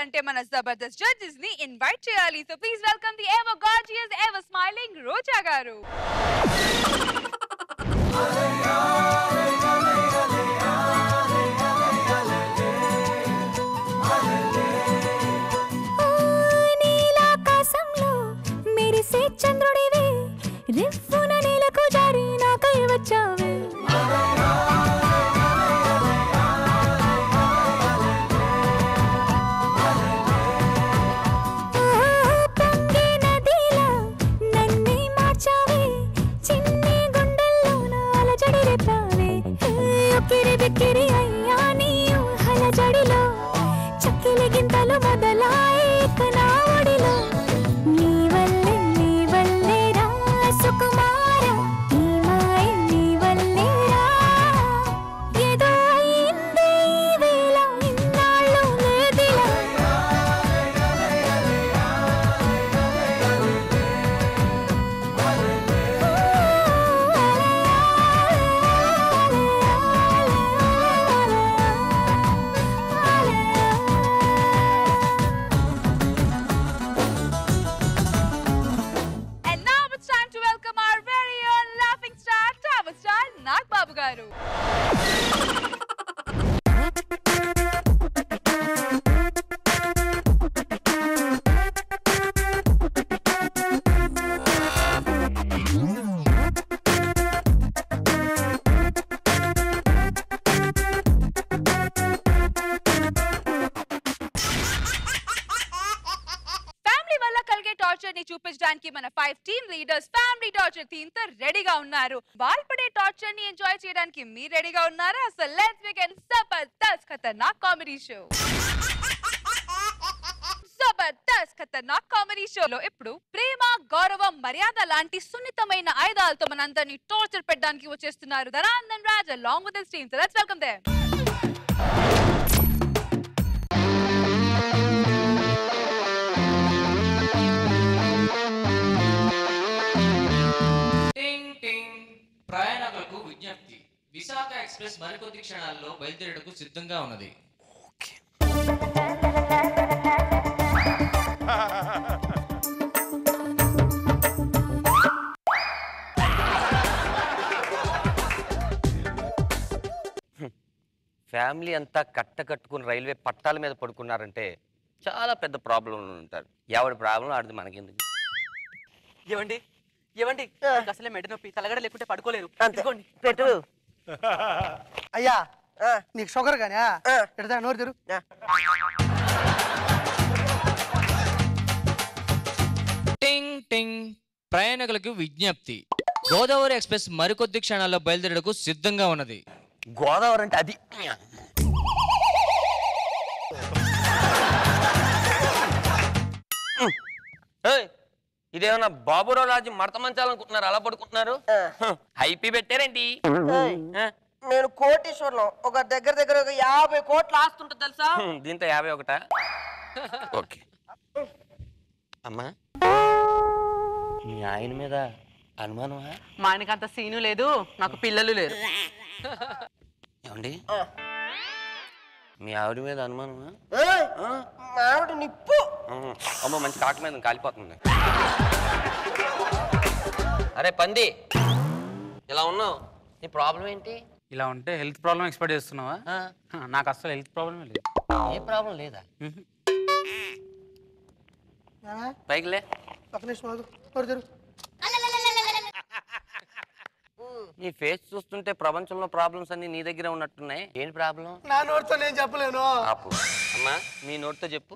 చేయాలంటే మన జబర్దస్త్ జడ్జెస్ ని ఇన్వైట్ చేయాలి so please welcome the ever gorgeous ever smiling Roja garu నీలాకాశంలో మెరిసే చంద్రుడివి రివ్వున నేలకు జారి నాకై వచ్చావే పొంగే నదిలా నన్నే మార్చావే చిన్ని గుండెల్లోన అలజడి రేపావే ఉక్కిరి బిక్కిరి అయ్యా నీ ఊహల జడిలో చక్కిలి గింతలు మొదలాయి ఇక నా ఒడిలో నీ వల్లే నీ వల్లే రా సుకుమార నీ మాయ నీ వల్లే రా ఏదో అయింది ఈ వేళ ఇన్నాళ్ళు లేదిలా And now it's time to welcome our very own laughing star, travel star, Nag Babu garu. Family వల్ల కలిగే టార్చర్ ని చూపించడానికి మన five team leaders family torture theme తో రెడీగా ఉన్నారు వాళ్ళు పడే టార్చర్ ని ఎంజాయ్ చేయడానికి మీరు రెడీగా ఉన్నారా సో లెట్స్ బిగిన్ జబర్దస్త్ ఖతర్నాక్ కామెడీ షో జబర్దస్త్ ఖతర్నాక్ కామెడీ షోలో ఇప్పుడు ప్రేమ గౌరవం మర్యాద లాంటి సున్నితమైన ఆయుధాలతో మనందరినీ టార్చర్ పెట్టడానికి వచ్చేస్తున్నారు ధరానందన్ Raj along with his team so let's welcome them టింగ్ టింగ్ ప్రయాణికులకు విజ్ఞప్తి విశాఖ ఎక్స్ప్రెస్ మరికొద్ది క్షణాల్లో బయలుదేరేటకు సిద్ధంగా ఉన్నది ఫ్యామిలీ అంతా కట్ట కట్టుకుని రైల్వే పట్టాల మీద పడుకున్నారంటే చాలా పెద్ద ప్రాబ్లం ఉంటారు ఎవరి ప్రాబ్లం ఆడిది మనకెందుకు ఏవండి ఏవండి నాకు అసలే మెడ నొప్పి తలగడ లేకుంటే పడుకోలేరు ఇదిగోండి. పెట్టు అయ్యా నీకు షుగర్ కానీ ఎడతా నోరు తెరు టింగ్ టింగ్ ప్రయాణికులకు విజ్ఞప్తి గోదావరి ఎక్స్ప్రెస్ మరికొద్ది క్షణాల్లో బయలుదేరేటకు సిద్ధంగా ఉన్నది గోదావరి అంటే అది ఏయ్, ఇదేమన్నా బాబురావు రాజు మడత మంచాలనుకుంటున్నారు అలా పడుకుంటున్నారు హైపీ పెట్టారేంటి ఏయ్, ఆ? నేను కోటీశ్వరం ఒక దగ్గర దగ్గర ఒక యాభై కోట్లు ఆస్తుంటది తెలుసా హ్మ్, దీంతో యాభై ఒకటా ఓకే అమ్మా మీ ఆయన మీద అనుమానమా మా ఆయనకి అంత సీను లేదు నాకు పిల్లలు లేరు ఏమండి మీ ఆవిడ మీద అనుమానమా ఏయ్, మా ఆవిడ నిప్పు ఉహు. అమ్మో మంచి కాకి మీద ఉంది, కాలిపోతుంది అరే పంది ఇలా ఉన్నావు నీ ప్రాబ్లం ఏంటి ఇలా ఉంటే హెల్త్ ప్రాబ్లం ఎక్స్పెక్ట్ చేస్తున్నావా ఆ, హ, నాకు అసలు హెల్త్ ప్రాబ్లమే లేదు ఏ ప్రాబ్లం లేదా మ్మ్. పైకిలే ఒక నిమిషం ఆగు. నోరు తెరు నీ ఫేస్ చూస్తుంటే ప్రపంచంలో ప్రాబ్లమ్స్ అన్ని నీ దగ్గర ఉన్నట్టున్నాయి ఏంటి ప్రాబ్లం నా నోటితో నేను చెప్పలేను ఆపు అమ్మా నీ నోటితో చెప్పు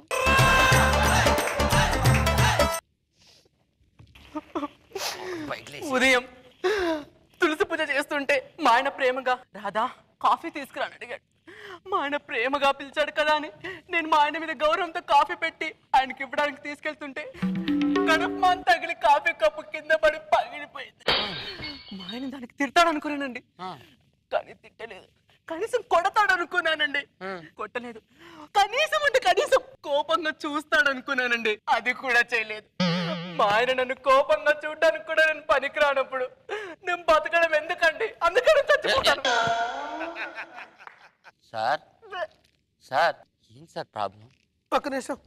పైకిలే ఉదయం తులసి పూజ చేస్తుంటే మా ఆయన ప్రేమగా రాధా కాఫీ తీసుకురాని అడిగాడు మా ఆయన ప్రేమగా పిలిచాడు కదా అని నేను మా ఆయన మీద గౌరవంతో కాఫీ పెట్టి ఆయనకి ఇవ్వడానికి తీసుకెళ్తుంటే గడపమాన్ తగిలి కాఫీ కప్పు కింద పడి పగిలిపోయింది మా ఆయన దానికి తిడతాడు అనుకున్నానండి కానీ తిట్టలేదు కనీసం కొడతాడు అనుకున్నానండి కొట్టలేదు కనీసం అంటే కనీసం కోపంగా చూస్తాడు అనుకున్నానండి అది కూడా చేయలేదు మా ఆయన నన్ను కోపంగా చూడడానికి కూడా నేను పనికిరానప్పుడు నేను బతకడం ఎందుకండి అందుకని చచ్చిపోతాను సార్ సార్ ఏం సార్ ప్రాబ్లం ఒక్క నిమిషం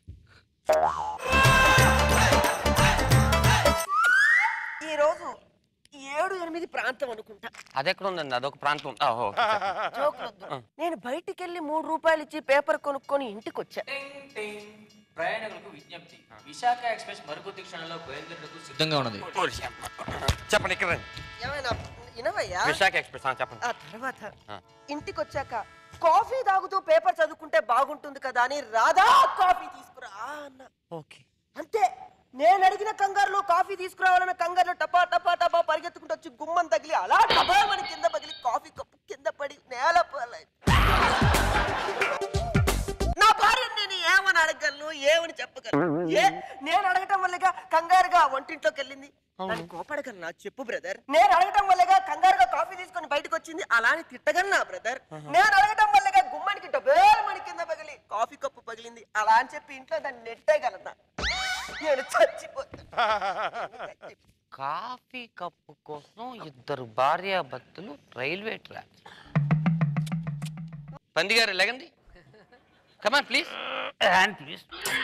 ఈ రోజు ఏడు ఎనిమిది ప్రాంతం అనుకుంటా అదెక్కడ ఉందండి అదొక ప్రాంతం ఓహో జోకులొద్దు నేను బయటికి వెళ్ళి మూడు రూపాయలు ఇచ్చి పేపర్ కొనుక్కొని ఇంటికి వచ్చా టింగ్ టింగ్. ప్రయాణికులకు విజ్ఞప్తి విశాఖ ఎక్స్ప్రెస్ మరికొద్ది క్షణంలో బయలుదేరేందుకు సిద్ధంగా ఉన్నది చెప్పండి ఇక్కడ రండి. ఏమైనా వినవయ్యా విశాఖ ఎక్స్ప్రెస్ ఆ, చెప్పండి ఆ తర్వాత ఆ. ఇంటికి వచ్చాక కాఫీ తాగుతూ పేపర్ చదువుకుంటే బాగుంటుంది కదా అని రాధా కాఫీ తీసుకురా అన్న ఓకే అంతే నేను అడిగిన కంగారులో కాఫీ తీసుకురావాలన్న కంగారులో టపా టపా టపా పరిగెత్తుకుంటూ వచ్చి గుమ్మం తగిలి అలా టపామని కింద పగిలి కాఫీ కప్పు కింద పడి నేల పాలైంది. నా భార్యని నేను ఏమని అడగలను ఏమని చెప్పగలను ఏ నేను అడగటం వల్లగా కంగారుగా వంటింట్లోకి వెళ్ళింది నన్ను కోపడగలనా చెప్పు బ్రదర్ నేను అడగటం వల్లగా కంగారుగా కాఫీ తీసుకొని బయటకు వచ్చింది అలా అని తిట్టగలనా బ్రదర్ నేను అడగటం వల్లగా గుమ్మానికి డబేలమని కింద పగిలి కాఫీ కప్పు పగిలింది అలా అని చెప్పి ఇంట్లో దాన్ని నెట్టేయగలనా నేను చచ్చిపోతా కాఫీ కప్పు కోసం ఇద్దరు భార్యాభర్తలు రైల్వే ట్రాక్ పంది గారు లేగండి కమాన్ ప్లీజ్ హ్యాండ్ ప్లీజ్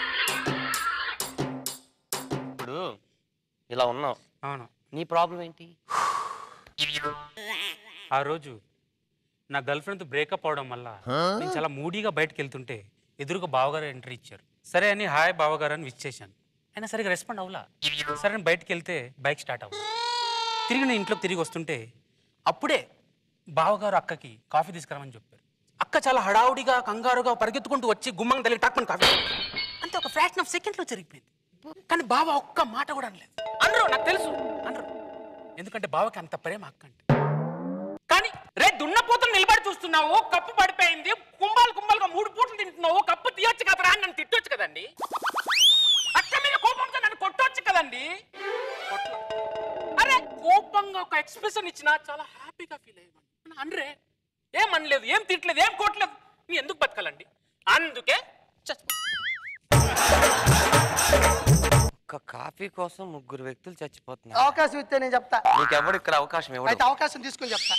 ఇప్పుడు ఇలా ఉన్నావు అవును నీ ప్రాబ్లం ఏంటి ఆ రోజు నా గర్ల్ ఫ్రెండ్తో బ్రేకప్ అవడం వల్ల నేను చాలా మూడీగా బయటకు వెళ్తుంటే ఎదురుగా బావగారు ఎంట్రీ ఇచ్చారు సరే అని హాయ్ బావగారు అని విచ్ చేశాను అయినా సరిగా రెస్పాండ్ అవ్వలా సరే అని బయటకు వెళ్తే బైక్ స్టార్ట్ అవ్వ తిరిగి నేను ఇంట్లోకి తిరిగి వస్తుంటే అప్పుడే బావగారు అక్కకి కాఫీ తీసుకురామని చెప్పారు అక్క చాలా హడావుడిగా కంగారుగా పరిగెత్తుకుంటూ వచ్చి గుమ్మం తల్లి టాక్మని కాఫీ అంతే ఒక ఫ్రాక్షన్ ఆఫ్ సెకండ్లో జరిగిపోయింది కానీ బావ ఒక్క మాట కూడా అనలేదు అనరు నాకు తెలుసు అనరు ఎందుకంటే బావకి అంత ప్రేమ అక్క అంటే కానీ రే దున్నపోతులు నిలబడి చూస్తున్నావు కప్పు పడిపోయింది కుంభాలు కుంభాలుగా మూడు పూటలు తింటున్నావు కప్పు తీయొచ్చు కదరా అని నన్ను తిట్టొచ్చు కదండి అక్క మీద కోపంతో నన్ను కొట్టొచ్చు కదండి కొట్టలేదు. అరే కోపంగా ఒక ఎక్స్ప్రెషన్ ఇచ్చినా చాలా హ్యాపీగా ఫీల్ అయ్యాను అనరే ఏం అనలేదు ఏం తిట్టలేదు ఏం కొట్టలేదు నీ ఎందుకు బతకాలండి అందుకే చచ్చిపో ఒక్క కాఫీ కోసం ముగ్గురు వ్యక్తులు చచ్చిపోతున్నారు అవకాశం ఇస్తే నేను చెప్తా నీకెవడు ఇక్కడ అవకాశం అయితే ఇవ్వడు అవకాశం తీసుకుని చెప్తా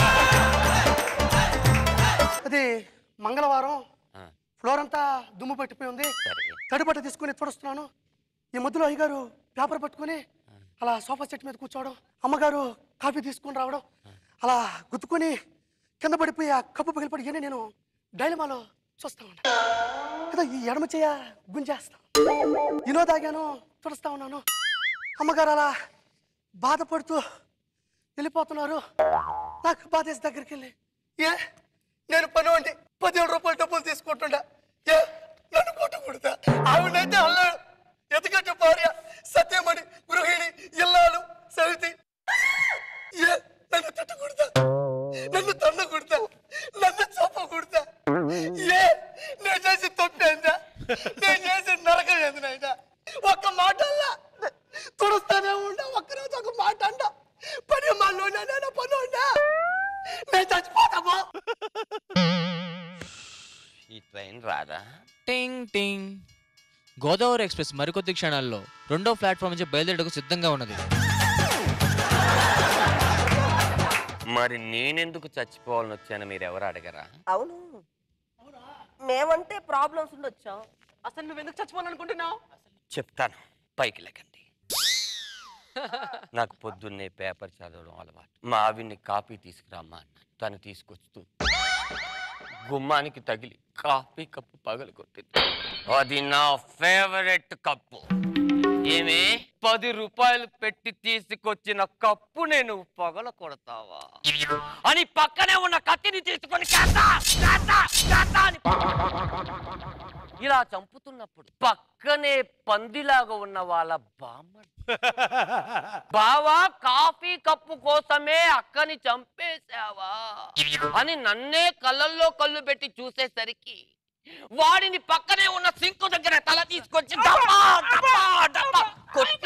అది మంగళవారం ఆ, ఫ్లోర్ అంతా దుమ్ము పట్టిపోయి ఉంది సరే తడిబట్ట తీసుకుని తుడుస్తున్నాను ఈ మధ్యలో అయ్యగారు పేపర్ పట్టుకొని అలా సోఫా సెట్ మీద కూర్చోవడం అమ్మగారు కాఫీ తీసుకొని రావడం అలా గుద్దుకొని కింద పడిపోయి ఆ కప్పు పగిలిపడి ఇవన్నీ నేను డైలమాలో చూస్తా ఉన్నా ఏదో ఈ ఎడమ చేయ గుంజేస్తా ఇనో తాగాను తుడుస్తా ఉన్నాను అమ్మగారు అలా బాధపడుతూ వెళ్ళిపోతున్నారు నాకు బాధేసి దగ్గరికి వెళ్ళి ఏ నేను పని పదిహేడు రూపాయలు డబ్బులు తీసుకుంటుండా ఏ నన్ను కొట్టకూడదా ఆవిడైతే అల్లాడు ఎందుకంటే భార్య సత్యమణి గృహిణి ఇల్లాలు సవితి ఏ నన్ను తిట్టకూడదా నన్ను తన్నకూడదా నన్ను చంపకూడదా ఏ నేను చేసి తప్పేందా నేను చేసి నరకం ఏంది నాయనా ఒక్క మాట అల్లా తుడుస్తానే ఉండా ఒక్కరోజు ఒక మాట అండా పని మాలో నేను పని ఉండా నేను చచ్చిపోతాము ఈ ట్రైన్ రాదా టింగ్ టింగ్ గోదావరి ఎక్స్ప్రెస్ మరికొద్ది క్షణాల్లో రెండో ప్లాట్ఫామ్ నుంచి బయలుదేరడానికి సిద్ధంగా ఉన్నది మరి నేనెందుకు చచ్చిపోవాలని వచ్చాను మీరు ఎవరు అడగరా అవును మేమంటే ప్రాబ్లమ్స్ ఉండొచ్చాం అసలు నువ్వు ఎందుకు చచ్చిపోవాలనుకుంటున్నావు చెప్తాను పైకి లెక్కండి నాకు పొద్దున్నే పేపర్ చదవడం అలవాటు మా ఆవిడ్ని కాఫీ తీసుకురామ్మా అన్నాను తను తీసుకొస్తూ గుమ్మానికి తగిలి కాఫీ కప్పు పగలు కొట్టింది అది నా ఫేవరెట్ కప్పు ఏమే పది రూపాయలు పెట్టి తీసుకొచ్చిన కప్పు నేను పగల కొడతావా అని పక్కనే ఉన్న కత్తిని తీసుకొని "కాతా, కాతా, కాతా" అని ఇలా చంపుతున్నప్పుడు పక్కనే పందిలాగా ఉన్న వాళ్ళ బామ్మ బావా కాఫీ కప్పు కోసమే అక్కని చంపేశావా అని నన్నే కళ్ళల్లో కళ్ళు పెట్టి చూసేసరికి వాడిని పక్కనే ఉన్న సింకు దగ్గర తల తీసుకొచ్చి డబ్బా, డబ్బా, డబ్బా కొట్టి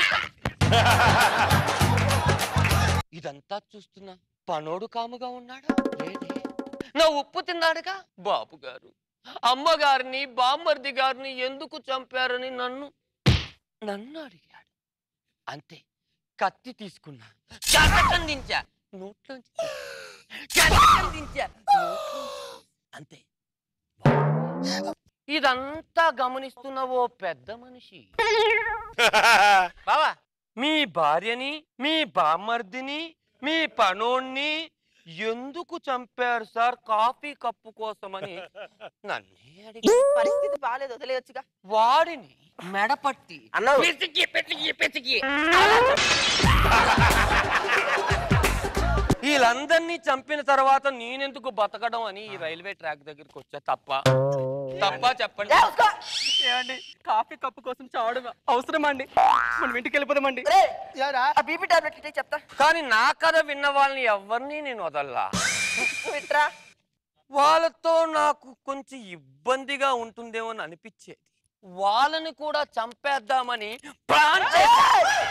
ఇదంతా చూస్తున్నా పనోడు కాముగా ఉన్నాడా లేదే నా ఉప్పు తిన్నాడుగా బాబు గారు అమ్మగారిని బామ్మర్ది గారిని ఎందుకు చంపారని నన్ను నన్ను అడిగాడు అంతే కత్తి తీసుకున్నా చందించా నోట్లోంచి చందించా అంతే ఇదంతా గమనిస్తున్న ఓ పెద్ద మనిషి బావా మీ భార్యని మీ బామర్దిని మీ పనోణ్ణి ఎందుకు చంపారు సార్ కాఫీ కప్పు కోసమని నన్నే అడిగి పరిస్థితి బాగాలేదు వదిలేయొచ్చుగా వాడిని మెడపట్టి అన్నావు. పిసికి పిసికి పిసికి వీళ్ళందరినీ చంపిన తర్వాత నేనెందుకు బతకడం అని ఈ రైల్వే ట్రాక్ దగ్గరికి వచ్చా తప్ప తప్ప చెప్పండి ఏమండి కాఫీ కప్పు కోసం చావడం అవసరమా అండి మనం ఇంటికి వెళ్ళిపోదామండి రేయ్, ఆ బీపీ టాబ్లెట్ ఇటే చెప్తా కానీ నా కథ విన్న వాళ్ళని ఎవరిని నేను వదల్లా నువ్వు ఇట్రా వాళ్ళతో నాకు కొంచెం ఇబ్బందిగా ఉంటుందేమో అని అనిపించేది వాళ్ళని కూడా చంపేద్దామని ప్లాన్ చేశా.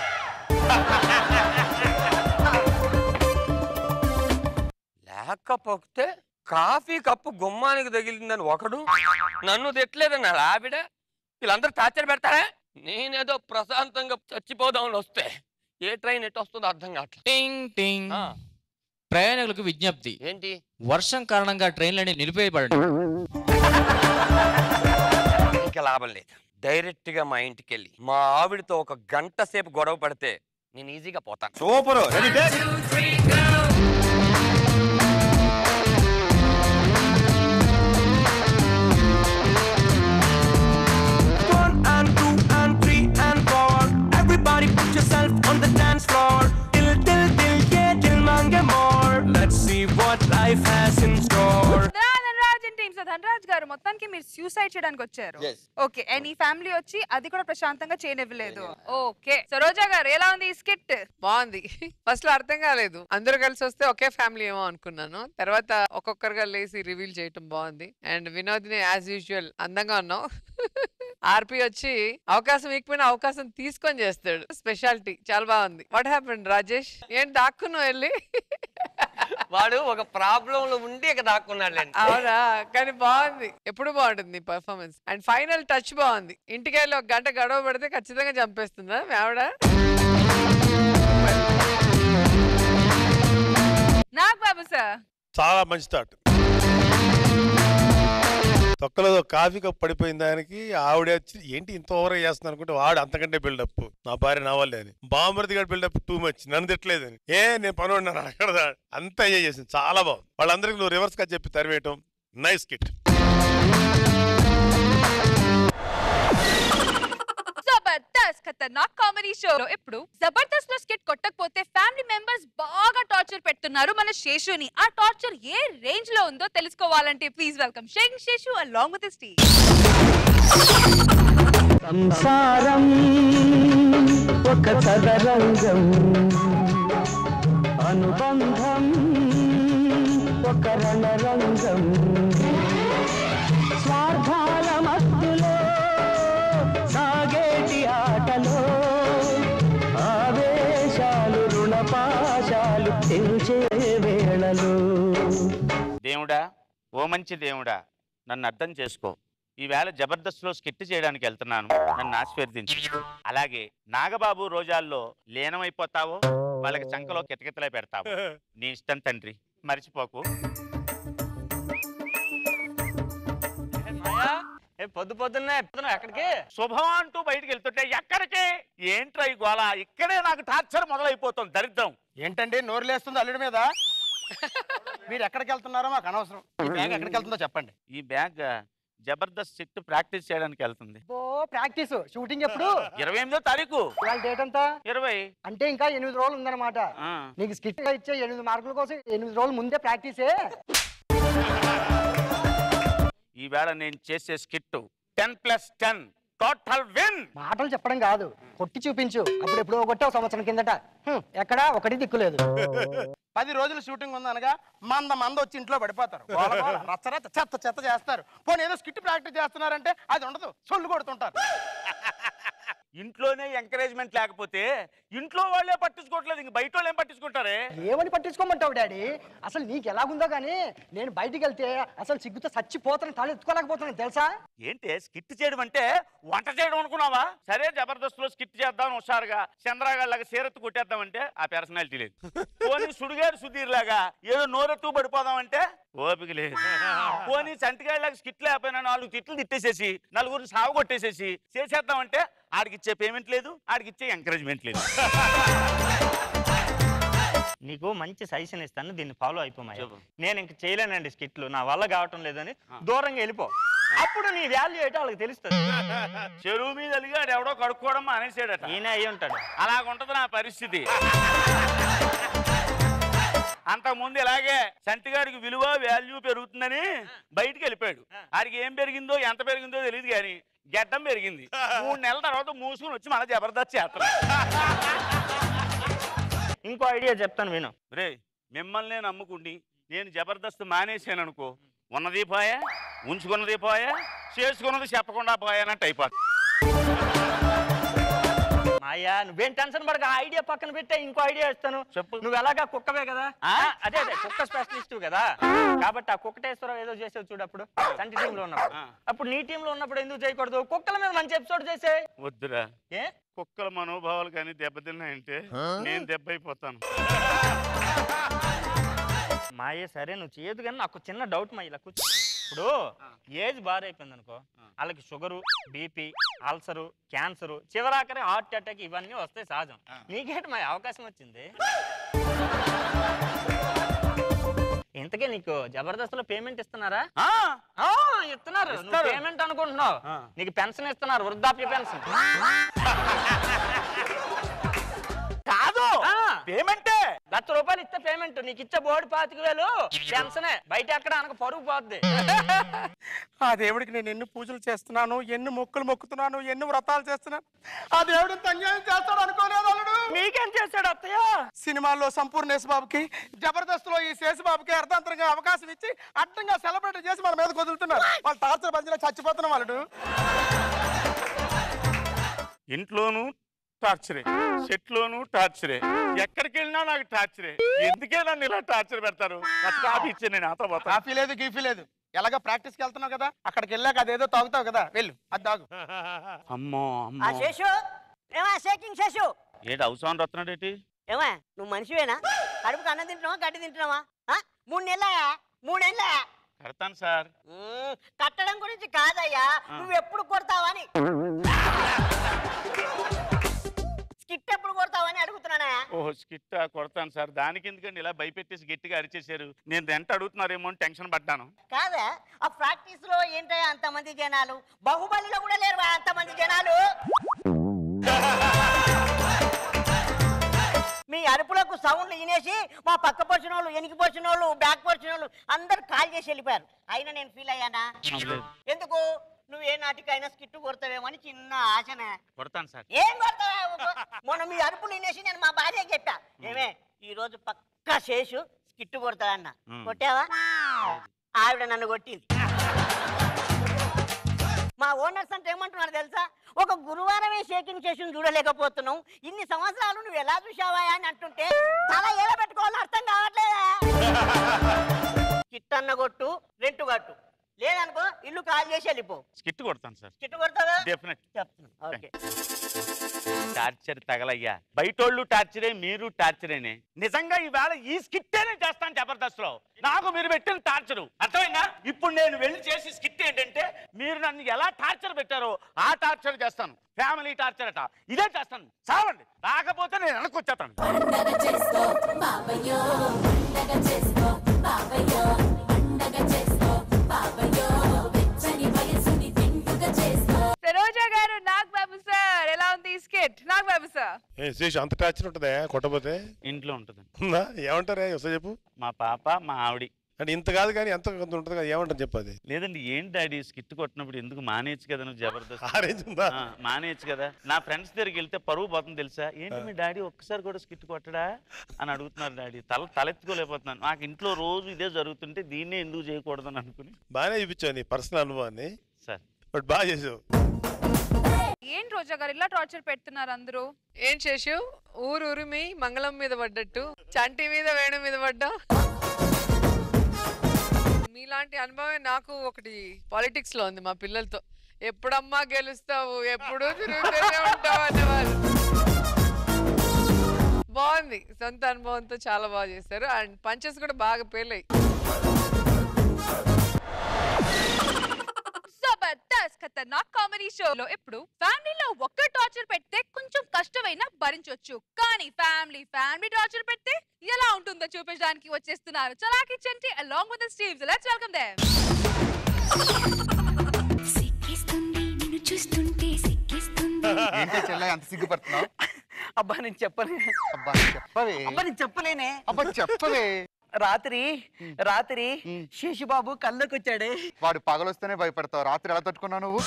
లేకపోతే కాఫీ కప్పు గుమ్మానికి తగిలిందని ఒకడు నన్ను తిట్టలేదని ఆవిడ వీళ్ళందరూ టార్చర్ పెడతారా నేనేదో ప్రశాంతంగా చచ్చిపోదామని వస్తే ఏ ట్రైన్ ఎటు వస్తుందో అర్థం కావట్లేదు టింగ్ టింగ్ ఆ, ప్రయాణికులకు విజ్ఞప్తి ఏంటి వర్షం కారణంగా ట్రైన్లని నిలిపేయబడండి ఇంకా లాభం లేదు డైరెక్ట్ గా మా ఇంటికి వెళ్ళి మా ఆవిడతో ఒక గంట సేపు గొడవ పడితే నేను ఈజీగా పోతాను super ready One and two and three and four. Everybody put yourself on the dance floor. Till, till, till, yeah, till mange more. Let's see what life has in store. Dhanraj and team so Dhanraj garu మొత్తానికి మీరు suicide చేయడానికి వచ్చారు Yes. Okay and ఈ family వచ్చి అది కూడా ప్రశాంతంగా చేయనివ్వలేదు okay Saroja గారు ఎలా ఉంది ఈ స్కిట్ బాగుంది ఫస్ట్ లో అర్థం కాలేదు అందరూ కలిసి వస్తే ఒకే ఫ్యామిలీ ఏమో అనుకున్నాను తర్వాత ఒక్కొక్కరుగా లేసి రివీల్ చేయటం బాగుంది అండ్ వినోద్ని యాజ్ యూజువల్ అందంగా ఉన్నావు ఆర్పి వచ్చి అవకాశం ఇకపోయినా అవకాశం తీసుకొని చేస్తాడు స్పెషాలిటీ చాలా బాగుంది వాట్ హ్యాపెండ్ రాజేష్ ఏంటి దాక్కున్నావు వెళ్ళి వాడు ఒక ప్రాబ్లం లో ఉండి ఇక దాక్కున్నాడులేండి అవునా కానీ బాగుంది ఎప్పుడు బాగుంటుంది పర్ఫార్మెన్స్ అండ్ ఫైనల్ టచ్ బాగుంది ఇంటికి వెళ్ళి ఒక గంట గడవ పెడితే ఖచ్చితంగా చంపేస్తుందా మీ ఆవిడ నాగ్ బాబు సార్ చాలా మంచి థాట్ తొక్కలో కాఫీ కప్ పడిపోయిన దానికి ఆవిడ వచ్చి ఏంటి ఇంత ఓవర్ చేస్తుంది అనుకుంటే వాడు అంతకంటే బిల్డప్ నా భార్య నా వల్లే అని బామర్ది గారి బిల్డప్ టూ మచ్ నన్ను తిట్టలేదని ఏ నేను పని ఉన్నాను అక్కడ అంతా ఎంజాయ్ చేసింది చాలా బాగుంది వాళ్ళందరికీ నువ్వు రివర్స్ గా చెప్పి తరివేయటం నైస్ కిట్ జబర్దస్త్ ఖతర్నాక్ కామెడీ షో ఇప్పుడు జబర్దస్త్ లో స్కిట్ కొట్టకపోతే ఫ్యామిలీ మెంబర్స్ బాగా టార్చర్ పెడుతున్నారు మన శేషుని ఆ టార్చర్ ఏ రేంజ్ లో ఉందో తెలుసుకోవాలంటే please welcome Shake Seshu along with Steve సంసారం ఒక చదరంగం అనుబంధం ఒక రణరంగం స్వార్థాల మత్తులో సాగేటి ఆటలో ఆవేశాలు రుణపాశాలు తెంచే వేళలో దేవుడా ఓ మంచి దేవుడా నన్ను అర్థం చేసుకో ఈవేళ జబర్దస్త్లో స్కిట్ చేయడానికి వెళ్తున్నాను నన్ను ఆశీర్వదించు అలాగే నాగబాబు రోజాల్లో లీనమైపోతావో వాళ్ళకి చంకలో కిటకితలే పెడతావు నీ ఇష్టం తండ్రి మర్చిపోకు పొద్దు పొద్దున్నే ఎక్కడికి శుభం అంటూ బయటికి వెళ్తుంటే ఎక్కడికి ఏంట్రా ఈ గోళ ఇక్కడే నాకు టార్చర్ మొదలైపోతుంది దరిద్రం ఏంటండి నోరు లేస్తుంది అల్లుడి మీద మీరు ఎక్కడికి వెళ్తున్నారో మాకు అనవసరం ఈ బ్యాగ్ ఎక్కడికి వెళ్తుందో చెప్పండి ఈ బ్యాగ్ జబర్దస్త్ సిట్ ప్రాక్టీస్ చేయడానికి వెళ్తుంది ఓ ప్రాక్టీస్ షూటింగ్ ఎప్పుడు ఇరవై ఎనిమిదో తారీఖు ఇవాళ డేట్ అంతా ఇరవై అంటే ఇంకా ఎనిమిది రోజులు ఉందన్నమాట ఆ. నీకు స్కిట్ ఇచ్చే ఎనిమిది మార్కుల కోసం ఎనిమిది రోజులు ముందే ప్రాక్టీసే ఈవేళ నేను చేసే skit ten plus ten total win మాటలు చెప్పడం కాదు కొట్టి చూపించు అప్పుడు ఎప్పుడో కొట్టావు సంవత్సరం కిందట హ్మ్, ఎక్కడా ఒకటి దిక్కులేదు పది రోజులు షూటింగ్ ఉందనగా మంద మంద వచ్చి ఇంట్లో పడిపోతారు గోల గోల, రచ్చ రచ్చ చెత్త చెత్త చేస్తారు పోనీ ఏదో స్కిట్ ప్రాక్టీస్ చేస్తున్నారంటే అది ఉండదు సొల్లు కొడుతుంటారు ఇంట్లోనే ఎంకరేజ్మెంట్ లేకపోతే ఇంట్లో వాళ్ళే పట్టించుకోవట్లేదు ఇంక బయట వాళ్ళు ఏం పట్టించుకుంటారే ఏమని పట్టించుకోమంటావు డాడీ అసలు నీకు ఎలాగుందో కానీ నేను బయటికి వెళ్తే అసలు సిగ్గుతో చచ్చిపోతాను తలెత్తుకోలేకపోతున్నాను తెలుసా ఏంటి స్కిట్ చేయడం అంటే వంట చేయడం అనుకున్నావా సరే జబర్దస్త్ లో స్కిట్ చేద్దాం హుషారుగా చంద్రగాళ్ళగా సీరెత్తు కొట్టేద్దామంటే ఆ పర్సనాలిటీ లేదు పోనీ సుడిగారు సుధీర్ లాగా ఏదో నోరెత్తు పడిపోదామంటే ఓపిక లేదు పోనీ సంటికాయలాగా స్కిట్ లేకపోయినా నాలుగు తిట్లు తిట్టేసేసి నలుగురిని సాగు కొట్టేసేసి చేసేద్దామంటే ఆడికి ఇచ్చే పేమెంట్ లేదు ఆడికి ఇచ్చే ఎంకరేజ్మెంట్ లేదు నీకు మంచి సజెషన్ ఇస్తాను దీన్ని ఫాలో అయిపోమాయి నేను ఇంక చేయలేనండి స్కిట్లు నా వల్ల కావటం లేదని దూరంగా వెళ్ళిపో అప్పుడు నీ వాల్యూ ఏంటో వాళ్ళకి తెలుస్తుంది చెరువు మీద అలిగాడు ఎవడో కడుక్కోవడం మానేసాడట ఈయన అయ్యి ఉంటాడు అలాగుంటది నా పరిస్థితి అంతకుముందు ఇలాగే సంటిగాడికి విలువ వాల్యూ పెరుగుతుందని బయటికి వెళ్ళిపోయాడు ఆడికి ఏం పెరిగిందో ఎంత పెరిగిందో తెలియదు కానీ గడ్డం పెరిగింది మూడు నెలల తర్వాత మూసుకుని వచ్చి మన జబర్దస్త్ చేస్తున్నాడు ఇంకో ఐడియా చెప్తాను విను రే మిమ్మల్ని నమ్ముకుండి నేను జబర్దస్త్ మానేసాను అనుకో ఉన్నది పోయా ఉంచుకున్నది పోయా చేసుకున్నది చెప్పకుండా పోయా అన్నట్టు అయిపోతుంది మాయా నువ్వేం టెన్షన్ పడక ఆ ఐడియా పక్కన పెట్టే ఇంకో ఐడియా ఇస్తాను చెప్పు నువ్వు ఎలాగా కుక్కవే కదా ఆ, అదే అదే కుక్క స్పెషలిస్ట్ కదా కాబట్టి ఆ కుక్కటేశ్వరం ఏదో చేసావు చూడు అప్పుడు సంటి టీంలో ఉన్నప్పుడు అప్పుడు నీ టీంలో ఉన్నప్పుడు ఎందుకు చేయకూడదు కుక్కల మీద మంచి ఎపిసోడ్ చేసే వద్దురా ఏ కుక్కల మనోభావాలు కానీ దెబ్బతిన్నాయంటే నేను దెబ్బ అయిపోతాను మాయ సరే నువ్వు చేయదు కానీ నాకు చిన్న డౌట్ మా ఇలా కూర్చో ఇప్పుడు ఏజ్ బార్ అయిపోయింది అనుకో వాళ్ళకి షుగరు బీపీ అల్సరు క్యాన్సరు చివరాకరి హార్ట్ అటాక్ ఇవన్నీ వస్తాయి సహజం నీకేంటి మా అవకాశం వచ్చింది ఇంతకీ నీకు జబర్దస్త్ లో పేమెంట్ ఇస్తున్నారా ఆ, ఇస్తున్నారు నువ్వు పేమెంట్ అనుకుంటున్నావు నీకు పెన్షన్ ఇస్తున్నారు వృద్ధాప్య పెన్షన్ కాదు పేమెంటే లక్ష రూపాయలు ఇస్తే పేమెంట్ నీకు ఇచ్చే బోర్డు పాతిక వేలు పెన్షనే బయట ఎక్కడ అనక పరుగు పోద్ది ఆ దేవుడికి నేను ఎన్ని పూజలు చేస్తున్నాను ఎన్ని మొక్కులు మొక్కుతున్నాను ఎన్ని వ్రతాలు చేస్తున్నాను ఆ దేవుడు ఇంత అన్యాయం చేస్తాడు అనుకోలేదు అల్లుడు నీకేం చేశాడు అత్తయ్య సినిమాల్లో సంపూర్ణ యేసుబాబుకి జబర్దస్త్ లో ఈ శేషబాబుకి అర్థాంతరంగా అవకాశం ఇచ్చి అడ్డంగా సెలబ్రేట్ చేసి మన మీద వదులుతున్నారు వాళ్ళు టార్చర్ బందీలో చచ్చిపోతున్నాం అల్లుడు ఇంట్లోనూ టార్చరే సెట్లోనూ టార్చరే ఎక్కడికి వెళ్ళినా నాకు టార్చరే ఎందుకే నన్ను ఇలా టార్చర్ పెడతారు నాకు కాఫీ ఇచ్చే నేను ఆతో పోతా కాఫీ లేదు గీఫీ లేదు ఎలాగ ప్రాక్టీస్కి వెళ్తున్నావు కదా అక్కడికి వెళ్ళాక అదేదో తాగుతావు కదా వెళ్ళు అది తాగు అమ్మో ఆ అమ్మో శేషు ఏమా షేకింగ్ శేషు ఏంటి అవసరం రత్నాడేటి ఏమా నువ్వు మనిషివేనా కడుపుకి అన్నం తింటున్నావా గడ్డి తింటున్నావా ఆ? మూడు నెలల మూడు నెలల కడతాను సార్ కట్టడం గురించి కాదయ్యా నువ్వు ఎప్పుడు కొడతావని స్కిట్ ఎప్పుడు కొడతావని అడుగుతున్నానా ఓహో స్కిట్ కొడతాను సార్ దానికి ఎందుకండి ఇలా భయపెట్టేసి గట్టిగా అరిచేశారు నేను ఎంత అడుగుతున్నారేమో అని టెన్షన్ పడ్డాను కాదా ఆ ప్రాక్టీస్ లో ఏంటయ్యా అంతమంది జనాలు బాహుబలిలో కూడా లేరు అంతమంది జనాలు మీ అరుపులకు సౌండ్లు వినేసి మా పక్క పోసిన వాళ్ళు వెనికి పోసిన వాళ్ళు బ్యాక్ పోసిన వాళ్ళు అందరు కాల్ చేసి వెళ్ళిపోయారు అయినా నేను ఫీల్ అయ్యానా అవ్వలేదు. ఎందుకు నువ్వు ఏ నాటికైనా స్కిట్ కొడతావేమో అని చిన్న ఆశనే కొడతాను సార్ ఏం కొడతావా ఊకో. మొన్న మీ అరుపులు వినేసి నేను మా భార్యకి చెప్పా ఏమే ఈ రోజు పక్కా శేషు స్కిట్ కొడతా అన్న మ్. కొట్టావా ఆవిడ నన్ను కొట్టింది మా ఓనర్స్ అంటే ఏమంటున్నారు తెలుసా ఒక గురువారమే షేకింగ్ చేసి చూడలేకపోతున్నావు ఇన్ని సంవత్సరాలు నువ్వు ఎలా చూసావా అని అంటుంటే తల ఎలా పెట్టుకోవాలో అర్థం కావట్లేదా కిట్టన్న కొట్టు రెంటు కట్టు లేదనుకో ఇల్లు కాల్ చేసి వెళ్ళిపో స్కిట్ కొడతాను సార్ కిట్టు కొడతావా డెఫినెట్ చెప్తున్నా ఓకే టార్చర్ తగలయ్యా బయటోళ్ళు టార్చరే మీరు టార్చరేనే నిజంగా ఈవేళ ఈ స్కిట్టే నేను చేస్తాను జబర్దస్త్ లో నాకు మీరు పెట్టిన టార్చరు అర్థమైందా ఇప్పుడు నేను వెళ్ళి చేసి స్కిట్ ఏంటంటే మీరు నన్ను ఎలా టార్చర్ పెట్టారో ఆ టార్చర్ చేస్తాను ఫ్యామిలీ టార్చర్ అట ఇదే చేస్తాను చావండి రాకపోతే నేను వెనకొచ్చేస్తాను సరోజా గారు నాగ్ బాబు సార్ ఎలా ఉంది ఈ స్కిట్ నాగ్ బాబు సార్ ఏ శేషు అంత టార్చర్ ఉంటుందా కొట్టపోతే ఇంట్లో ఉంటుంది ఉందా ఏమంటారే ఒకసారి చెప్పు మా పాప మా ఆవిడి అంటే ఇంత కాదు కానీ ఎంత కొంత ఉంటుంది కదా ఏమంటారు చెప్పు అది లేదండి ఏంటి డాడీ స్కిట్ కొట్టినప్పుడు ఎందుకు మానేయచ్చు కదా నువ్వు జబర్దస్త్ ఆ రేంజ్ ఉందా? ఆ, మానేయచ్చు కదా నా ఫ్రెండ్స్ దగ్గరికి వెళ్తే పరువు పోతుంది తెలుసా ఏంటి మీ డాడీ ఒక్కసారి కూడా స్కిట్ కొట్టడా అని అడుగుతున్నారు డాడీ తల తలెత్తుకోలేకపోతున్నాను నాకు ఇంట్లో రోజు ఇదే జరుగుతుంటే దీన్నే ఎందుకు చేయకూడదని అనుకుని బాగానే చూపించావు నీ పర్సనల్ అనుభవాన్ని సార్ బట్ బాగా చేసావు ఏంటి రోజా గారు ఇలా టార్చర్ పెడుతున్నారు అందరూ ఏం చేసావు ఊరు ఉరిమి మంగళం మీద పడ్డట్టు చంటి మీద వేణు మీద పడ్డా మీలాంటి అనుభవం నాకు ఒకటి పాలిటిక్స్ లో ఉంది మా పిల్లలతో ఎప్పుడమ్మా గెలుస్తావు ఎప్పుడు తిరుగుతూనే ఉంటావు అనేవారు బాగుంది సొంత అనుభవంతో చాలా బాగా చేశారు అండ్ పంచెస్ కూడా బాగా పేలాయి ఖతర్నాక్ కామెడీ షోలో ఇప్పుడు ఫ్యామిలీలో ఒక్క టార్చర్ పెడితే కొంచెం కష్టమైనా భరించొచ్చు కానీ ఫ్యామిలీ ఫ్యామిలీ టార్చర్ పెడితే ఎలా ఉంటుందో చూపించడానికి వచ్చేస్తున్నారు Chalaki Chanti along with Steves let's welcome them సిక్కిస్తుంది నిన్ను చూస్తుంటే సిక్కిస్తుంది ఏంటి చెల్ల అంత సిగ్గుపడుతున్నావు అబ్బా నేను చెప్పలే అబ్బా చెప్పవే అబ్బా నేను చెప్పలేనే అబ్బా చెప్పవే రాత్రి రాత్రి శేషుబాబు కళ్ళకి వచ్చాడే వాడు పగలొస్తేనే భయపడతావు రాత్రి ఎలా తట్టుకున్నావు నువ్వు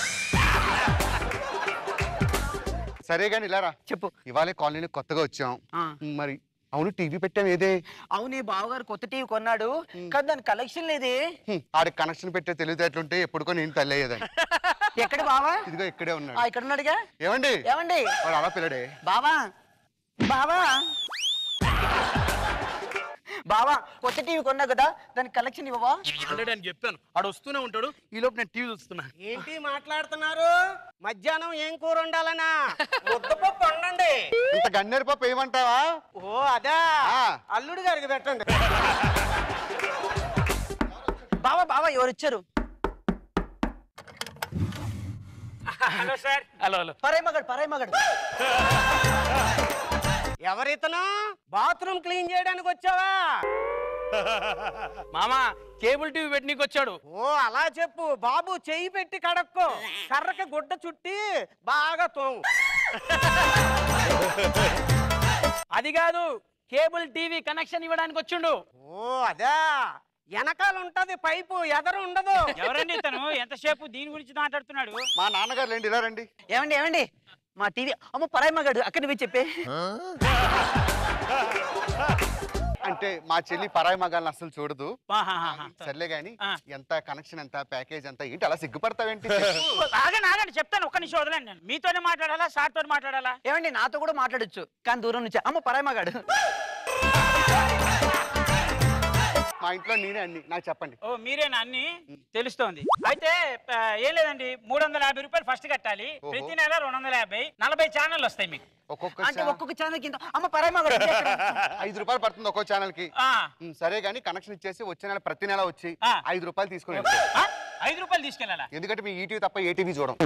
సరే గాని ఇలారా చెప్పు ఇవాళ కాలనీలో కొత్తగా వచ్చాం మరి అవును టీవీ పెట్టాం ఏదే అవునే బావగారు కొత్త టీవీ కొన్నాడు కానీ దాని కలెక్షన్ లేదే హ్మ్, ఆడికి కనెక్షన్ పెట్టే తెలివితేటలుంటే ఎప్పుడుకో నేను తల్లి అయ్యేదని ఎక్కడ బావా ఇదిగో ఇక్కడే ఆ, ఉన్నాడు ఇక్కడ ఉన్నాడుగా ఏమండి ఏమండి వాడు అలా పిల్లడే బావా బావా బావా కొత్త టీవీ కొన్నా కదా దాని కలెక్షన్ ఇవ్వవా ఆల్రెడీ అని చెప్పాను ఆడు వస్తూనే ఉంటాడు ఈ లోపు నేను టీవీ చూస్తున్నా ఏంటి మాట్లాడుతున్నారు మధ్యాహ్నం ఏం కూర ఉండాలనా ముద్దపప్పు వండండి ఇంత గన్నేరు పప్పు ఏమంటావా ఓ అదా ఆ. అల్లుడు గారికి పెట్టండి బావా బావా ఎవరు వచ్చారు హలో సార్ హలో హలో పరాయి మగడు పరాయి మగడు ఎవరితను బాత్రూమ్ క్లీన్ చేయడానికి వచ్చావా మామా కేబుల్ టీవీ పెట్టనీకి వచ్చాడు ఓ అలా చెప్పు బాబు చెయ్యి పెట్టి కడక్కో కర్రకి గుడ్డ చుట్టి బాగా తోము అది కాదు కేబుల్ టీవీ కనెక్షన్ ఇవ్వడానికి వచ్చిండు ఓ అదా వెనకాల ఉంటది పైపు ఎదరు ఉండదు ఎవరండి ఇతను ఎంతసేపు దీని గురించి మాట్లాడుతున్నాడు మా నాన్నగారు లేండి ఇలా రండి ఏమండి ఏమండి మా టీవీ అమ్మ పరాయి మగాడు అక్కడ నువ్వే చెప్పే అంటే మా చెల్లి పరాయి మగాళ్ళని అసలు చూడదు ఆహాహాహా. సర్లే గాని ఆ. ఎంత కనెక్షన్ ఎంత ప్యాకేజ్ ఎంత ఏంటి అలా సిగ్గుపడతావేంటి ఆగండి ఆగండి చెప్తాను ఒక్క నిమిషం వదలండి నేను మీతోనే మాట్లాడాలా సార్ తోనే మాట్లాడాలా ఏమండి నాతో కూడా మాట్లాడొచ్చు కానీ దూరం నుంచి అమ్మ పరాయి మగాడు మా ఇంట్లో నేనే అన్ని నాకు చెప్పండి ఓ మీరేనా అన్ని తెలుస్తోంది అయితే ఆ, ఏం లేదండి మూడు వందల యాభై రూపాయలు ఫస్ట్ కట్టాలి ఓహో. ప్రతి నెల రెండు వందల యాభై నలభై ఛానల్ వస్తాయి మీకు ఒక్కొక్క అంటే ఛా- ఒక్కొక్క ఛానల్ కింద అమ్మ పరాయి మగాడు ఇదే ఎక్కడ? ఐదు రూపాయలు పడుతుంది ఒక్కో ఛానల్ కి ఆ, ఉమ్, సరే గానీ కనెక్షన్ ఇచ్చేసి వచ్చే నెల ప్రతి నెల వచ్చి ఆ. ఐదు రూపాయలు తీసుకుని ఆ, ఐదు రూపాయలు తీసుకెళ్ళాలా ఎందుకంటే మీ ఈటీవీ తప్ప ఏ టీవీ చూడం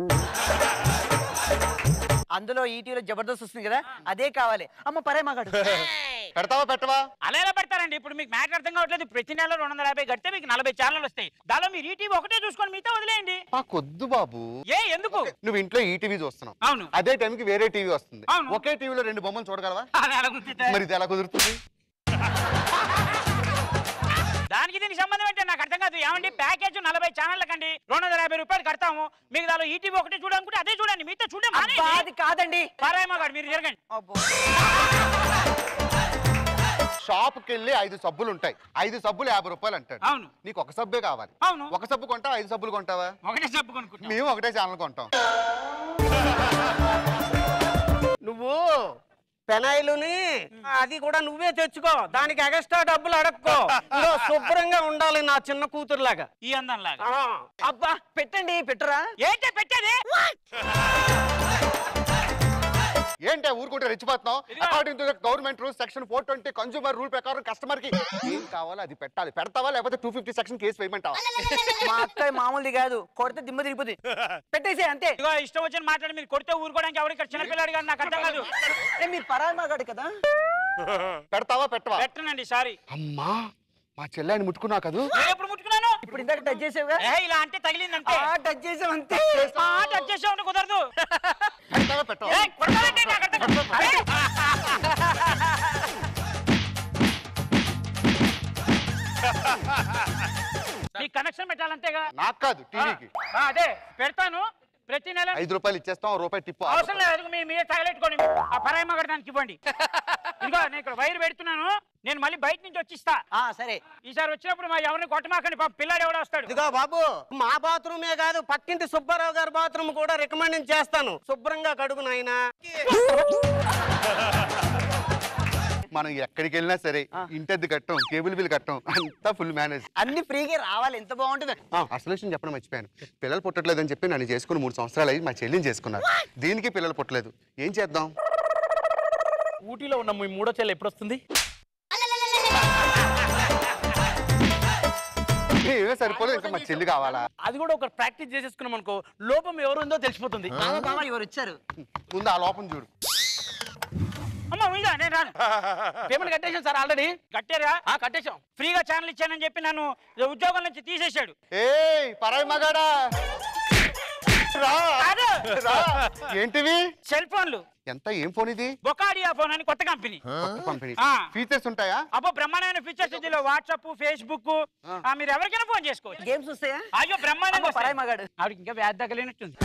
అందులో ఈటీవీలో జబర్దస్త్ వస్తుంది కదా అదే కావాలి అమ్మ పరాయి మగాడు పెడతావా పెట్టవా అలా ఎలా పెడతారండి ఇప్పుడు మీకు మ్యాటర్ అర్థం కావట్లేదు ప్రతి నెల రెండు వందల యాభై కడితే మీకు నలభై ఛానల్ వస్తాయి దానిలో మీరు ఈటీవీ ఒకటే చూసుకొని మిగతా వదిలేయండి మాకొద్దు బాబు ఏ ఎందుకు నువ్వు ఇంట్లో ఈ టీవీ చూస్తున్నావు అవును అదే టైంకి వేరే టీవీ వస్తుంది అవును. ఒకే టీవీలో రెండు బొమ్మలు చూడగలవా అది ఎలా కుదురుతుంది? మరి ఇది ఎలా కుదురుతుంది దానికి దీనికి సంబంధం ఏంటి నాకు అర్థం కాదు ఏమండి ప్యాకేజ్ నలభై ఛానళ్ళ కండి రెండు వందల యాభై రూపాయలు కడతాము మీకు దానిలో ఈటీవీ ఒకటి చూడాలనుకుంటే అదే చూడండి మీతో చూడండి అబ్బా, అది కాదండి పారాయమ్మ గారు మీరు జరగండి అబ్బో. షాప్కి వెళ్ళి ఐదు సబ్బులు ఉంటాయి ఐదు సబ్బులు యాభై రూపాయలు అంటాడు అవును నీకు ఒక సబ్బే కావాలి అవును ఒక సబ్బు కొంటావా ఐదు సబ్బులు కొంటావా ఒకటే చెప్పు కొనుక్కుంటాం మేము ఒకటే ఛానల్ కొంటాం నువ్వు పెనాయిలుని అది కూడా నువ్వే తెచ్చుకో దానికి ఎక్స్ట్రా డబ్బులు అడక్కో ఇదిగో శుభ్రంగా ఉండాలి నా చిన్న కూతురులాగా ఈ అందం లాగా ఆ. అబ్బా పెట్టండి పెట్టరా ఏంటి పెట్టేది ఏంటి ఊరుకుంటే రెచ్చిపోతున్నావు according to government rule section four twenty consumer rule ప్రకారం కస్టమర్ కి ఏం కావాలో అది పెట్టాలి పెడతావా లేకపోతే టూ ఫిఫ్టీ సెక్షన్ కేసు వేయమంటావా మా అక్క మామూలుది కాదు కొడితే దిమ్మ తిరిగిపోతుంది పెట్టేసే అంతే ఇదిగో ఇష్టం వచ్చిన మాట్లాడి మీరు కొడితే ఊరుకోవడానికి ఎవరు ఇక్కడ చిన్నపిల్లాడు గారు నాకు అర్థం కాదు ఏ, మీరు పరాయి మగాడు కదా పెడతావా పెట్టవా పెట్టనండి సారీ అమ్మా మా చెల్లెని ముట్టుకున్నా కదూ నేను ఎప్పుడు ముట్టుకున్నాను ఇప్పుడు ఇందాక టచ్ చేసావుగా ఏ ఇలా అంటే తగిలిందంటే ఆ, టచ్ చేసావు అంతే ఆ, టచ్ చేసే ఉంటే కుదరదు పెడతావా పెట్టవా ఏయ్, కొడతానంటే నాకు అర్థం కాదు. అరే! నీకు కనెక్షన్ పెట్టాలంతేగా నాకు కాదు టీవీకి ఆ, అదే పెడతాను ప్రతి నెల ఐదు రూపాయలు ఇచ్చేస్తాం ఓ రూపాయి టిప్పు అవసరం లేదు మీ మీరే తగలెట్టుకోండి ఆ పరాయి మగడ దానికి ఇవ్వండి ఇదిగో నేను ఇక్కడ వైర్ పెడుతున్నాను నేను మళ్ళీ బయట నుంచి వచ్చిస్తా ఆ సరే ఈసారి వచ్చినప్పుడు మా ఎవరిని కొట్టమాకండి పాప పిల్లాడు ఎవడో వస్తాడు ఇదిగో బాబు మా బాత్రూమే కాదు పక్కింటి సుబ్బారావు గారి బాత్రూమ్ కూడా రికమెండ్ చేస్తాను శుభ్రంగా కడుగు నాయనా మనం ఎక్కడికి వెళ్ళినా సరే ఇంటద్ది కట్టం కేబుల్ బిల్ కట్టం అంతా ఫుల్ మేనేజ్ అన్ని ఫ్రీగా రావాలి ఎంత బాగుంటుంది అసలు విషయం చెప్పడం మర్చిపోయాను పిల్లలు పుట్టట్లేదని చెప్పి నన్ను చేసుకుని మూడు సంవత్సరాలు అయ్యి మా చెల్లిని చేసుకున్నారు దీనికి పిల్లలు పుట్టలేదు ఏం చేద్దాం ఊటీలో ఉన్న మీ మూడో చెల్లి ఎప్పుడు వస్తుంది మేమే సరిపోలేదు ఇంకా మా చెల్లి కావాలా అది కూడా ఒక ప్రాక్టీస్ చేసేసుకున్నాం అనుకో లోపం ఎవరు ఉందో తెలిసిపోతుంది బావ బావ ఎవరు వచ్చారు ముందు ఆ లోపం చూడు అమ్మ ఉందా నేను రాను పేమెంట్ కట్టేశాం సార్ ఆల్రెడీ కట్టారా ఆ, కట్టేశాం ఫ్రీగా ఛానల్ ఇచ్చానని చెప్పి నన్ను ఉద్యోగం నుంచి తీసేశాడు ఏయ్ పరాయి మగాడా రా రా ఏంటివి సెల్ ఫోన్లు ఎంత ఏం ఫోన్ ఇది బొకాడియా ఫోన్ అని కొత్త కంపెనీ కొత్త కంపెనీ ఆ. ఫీచర్స్ ఉంటాయా అబ్బో బ్రహ్మాండమైన ఫీచర్స్ ఇందులో వాట్సాప్ ఫేస్బుక్ మీరు ఎవరికైనా ఫోన్ చేసుకోవచ్చు గేమ్స్ వస్తాయా అయ్యో బ్రహ్మాండంగా అబ్బో, పరాయి వస్తాయి. మగాడు. ఆవిడకి ఇంకా వ్యాధి తగ్గలేనట్టుంది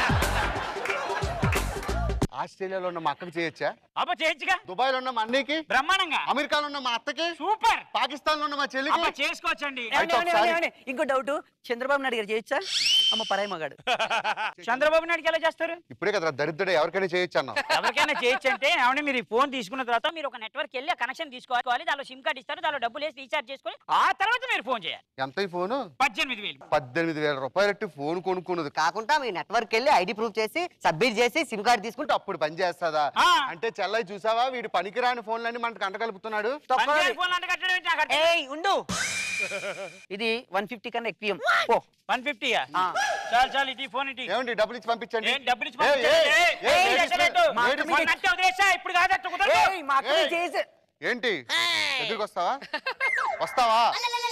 ఆస్ట్రేలియాలో ఉన్న మా అక్కకి చేయొచ్చా అబ్బో చేయొచ్చుగా దుబాయ్ లో ఉన్న మా అన్నయ్యకి బ్రహ్మాండంగా అమెరికాలో ఉన్న మా అత్తకి సూపర్ పాకిస్తాన్ లో ఉన్న మా చెల్లికి అబ్బో చేసుకోవచ్చండి ఏమండి, ఏమండి, ఏమండి, ఏమండి? ఇంకో డౌట్ చంద్రబాబు నాయుడు గారు చేయొచ్చా అమ్మ పరాయి మగాడు చంద్రబాబు నాయుడుకి ఎలా చేస్తారు ఇప్పుడే కదా దరిద్రుడు ఎవరికైనా చేయొచ్చు అన్నావు ఎవరికైనా చేయొచ్చు అంటే ఏమంటే మీరు ఈ ఫోన్ తీసుకున్న తర్వాత మీరు ఒక నెట్వర్క్ వెళ్ళి కనెక్షన్ తీసుకోవాలి దానిలో సిమ్ కార్డ్ ఇస్తారు దానిలో డబ్బులు వేసి రీఛార్జ్ చేసుకొని ఆ తర్వాత మీరు ఫోన్ చేయాలి ఎంత ఈ ఫోను పద్దెనిమిది వేలు పద్దెనిమిది వేల రూపాయలు ఫోన్ కొనుక్కున్నది కాకుండా మీ నెట్వర్క్ వెళ్ళి ఐడి ప్రూఫ్ చేసి సబ్మిట్ చేసి సిమ్ కార్డ్ తీసుకుంటే అప్పుడు పని చేస్తుందా అంటే చెల్లై చూసావా వీడు పనికిరాని ఫోన్లన్నీ మనకు అంట కలుపుతున్నాడు పనిచేయని ఫోన్లు అంటే కట్టడం ఏంటి? నాకు అర్థం- ఏయ్ ఉండు ఇది వన్ ఫిఫ్టీ కన్నా ఎక్కువ ఓ వన్ ఫిఫ్టీయా చాలు చాలు ఇటు ఈ ఫోన్ ఇటు ఏమండి డబ్బులు ఇచ్చి పంపించండి ఏం డబ్బులు ఇచ్చి ఏయ్, పంపించాలి? ఏయ్, ఏయ్, ఏయ్, ఏయ్, ladies చేసలేదు. man, మా ladies అక్క man. నట్టే వదిలేసా, ఇప్పుడు కాదట్టు కుదరదు. ఏయ్, మా అక్కని ఏయ్. చేసే ఏంటి ఎదురుకు వస్తావా వస్తావా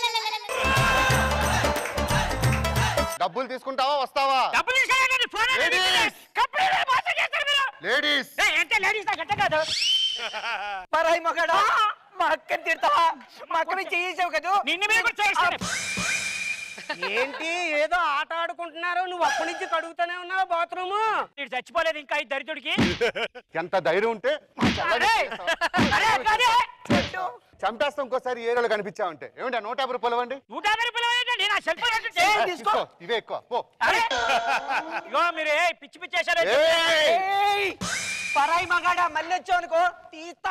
డబ్బులు తీసుకుంటావా వస్తావా డబ్బులు తీసుకోవాలండి, ఫోన్ అనేది Ladies. కంపెనీలో మోసం చేస్తారు మీరు. లేడీస్ ఏయ్, ఏంటి లేడీస్ నాకు అర్థం కాదు పరాయి మగాడా మా అక్కని తిడతావా మా అక్కని చేసావు కదా నిన్ను మీరు కూడా చేయిస్తాను ఏంటి ఏదో ఆట ఆడుకుంటున్నారు నువ్వు అప్పటి నుంచి కడుగుతూనే ఉన్నావు బాత్రూమ్ వీడు చచ్చిపోలేదు ఇంకా ఈ దరిద్రుడికి ఎంత ధైర్యం ఉంటే మా చెల్లెని అరే, అరే, అరే. చంపేస్తాం ఇంకోసారి ఏరియాలో కనిపించావంటే ఏమంటే నూట యాభై రూపాయలు ఇవ్వండి నూట యాభై రూపాయలు ఏంటండి? నా సెల్ ఫోన్ ఏంటండి? తీసుకో ఇవే ఎక్కువ పో అరే ఇగో మీరు ఏ పిచ్చి పిచ్చి చేశారు ఏయ్! ఏయ్, పరాయి మగాడా మళ్ళీ వచ్చావు అనుకో తీస్తా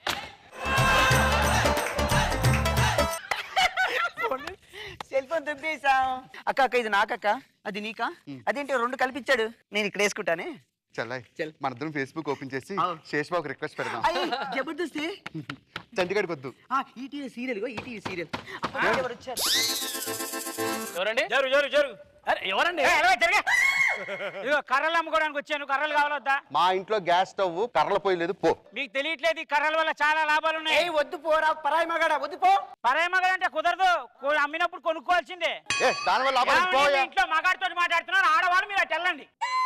సెల్ ఫోన్ దుబ్బేశాం అక్క అక్క ఇది నాకక్క అది నీకా అదేంటి రెండు కల్పించాడు నేను ఇక్కడ వేసుకుంటానే చెల్లై మన ఇద్దరం ఫేస్బుక్ ఓపెన్ చేసి శేషబాబు రిక్వెస్ట్ పెడదాం అయ్యి జబర్దస్త్ చండీగఢ్ వద్దు ఈటీవీ సీరియల్ ఇగో ఈటీవీ సీరియల్ ఎవరు వచ్చారు ఎవరండి జరు జరు జరు అరే ఎవరండి ఇదిగో కర్రలు అమ్ముకోవడానికి వచ్చాను కర్రలు కావాలొద్దా మా ఇంట్లో గ్యాస్ స్టవ్ కర్రల పొయ్యి లేదు పో మీకు తెలియట్లేదు ఈ కర్రల వల్ల చాలా లాభాలు ఉన్నాయి ఏయ్ వద్దు పోరా పరాయి మగాడా వద్దు పో పరాయి మగడు అంటే కుదరదు కొ- అమ్మినప్పుడు కొనుక్కోవాల్సిందే ఏ దానివల్ల లాభం ఏమండి, పోయా మీ ఇంట్లో మగాడితో మాట్లాడుతున్నారు ఆడవాళ్ళు మీరు అటు వెళ్ళండి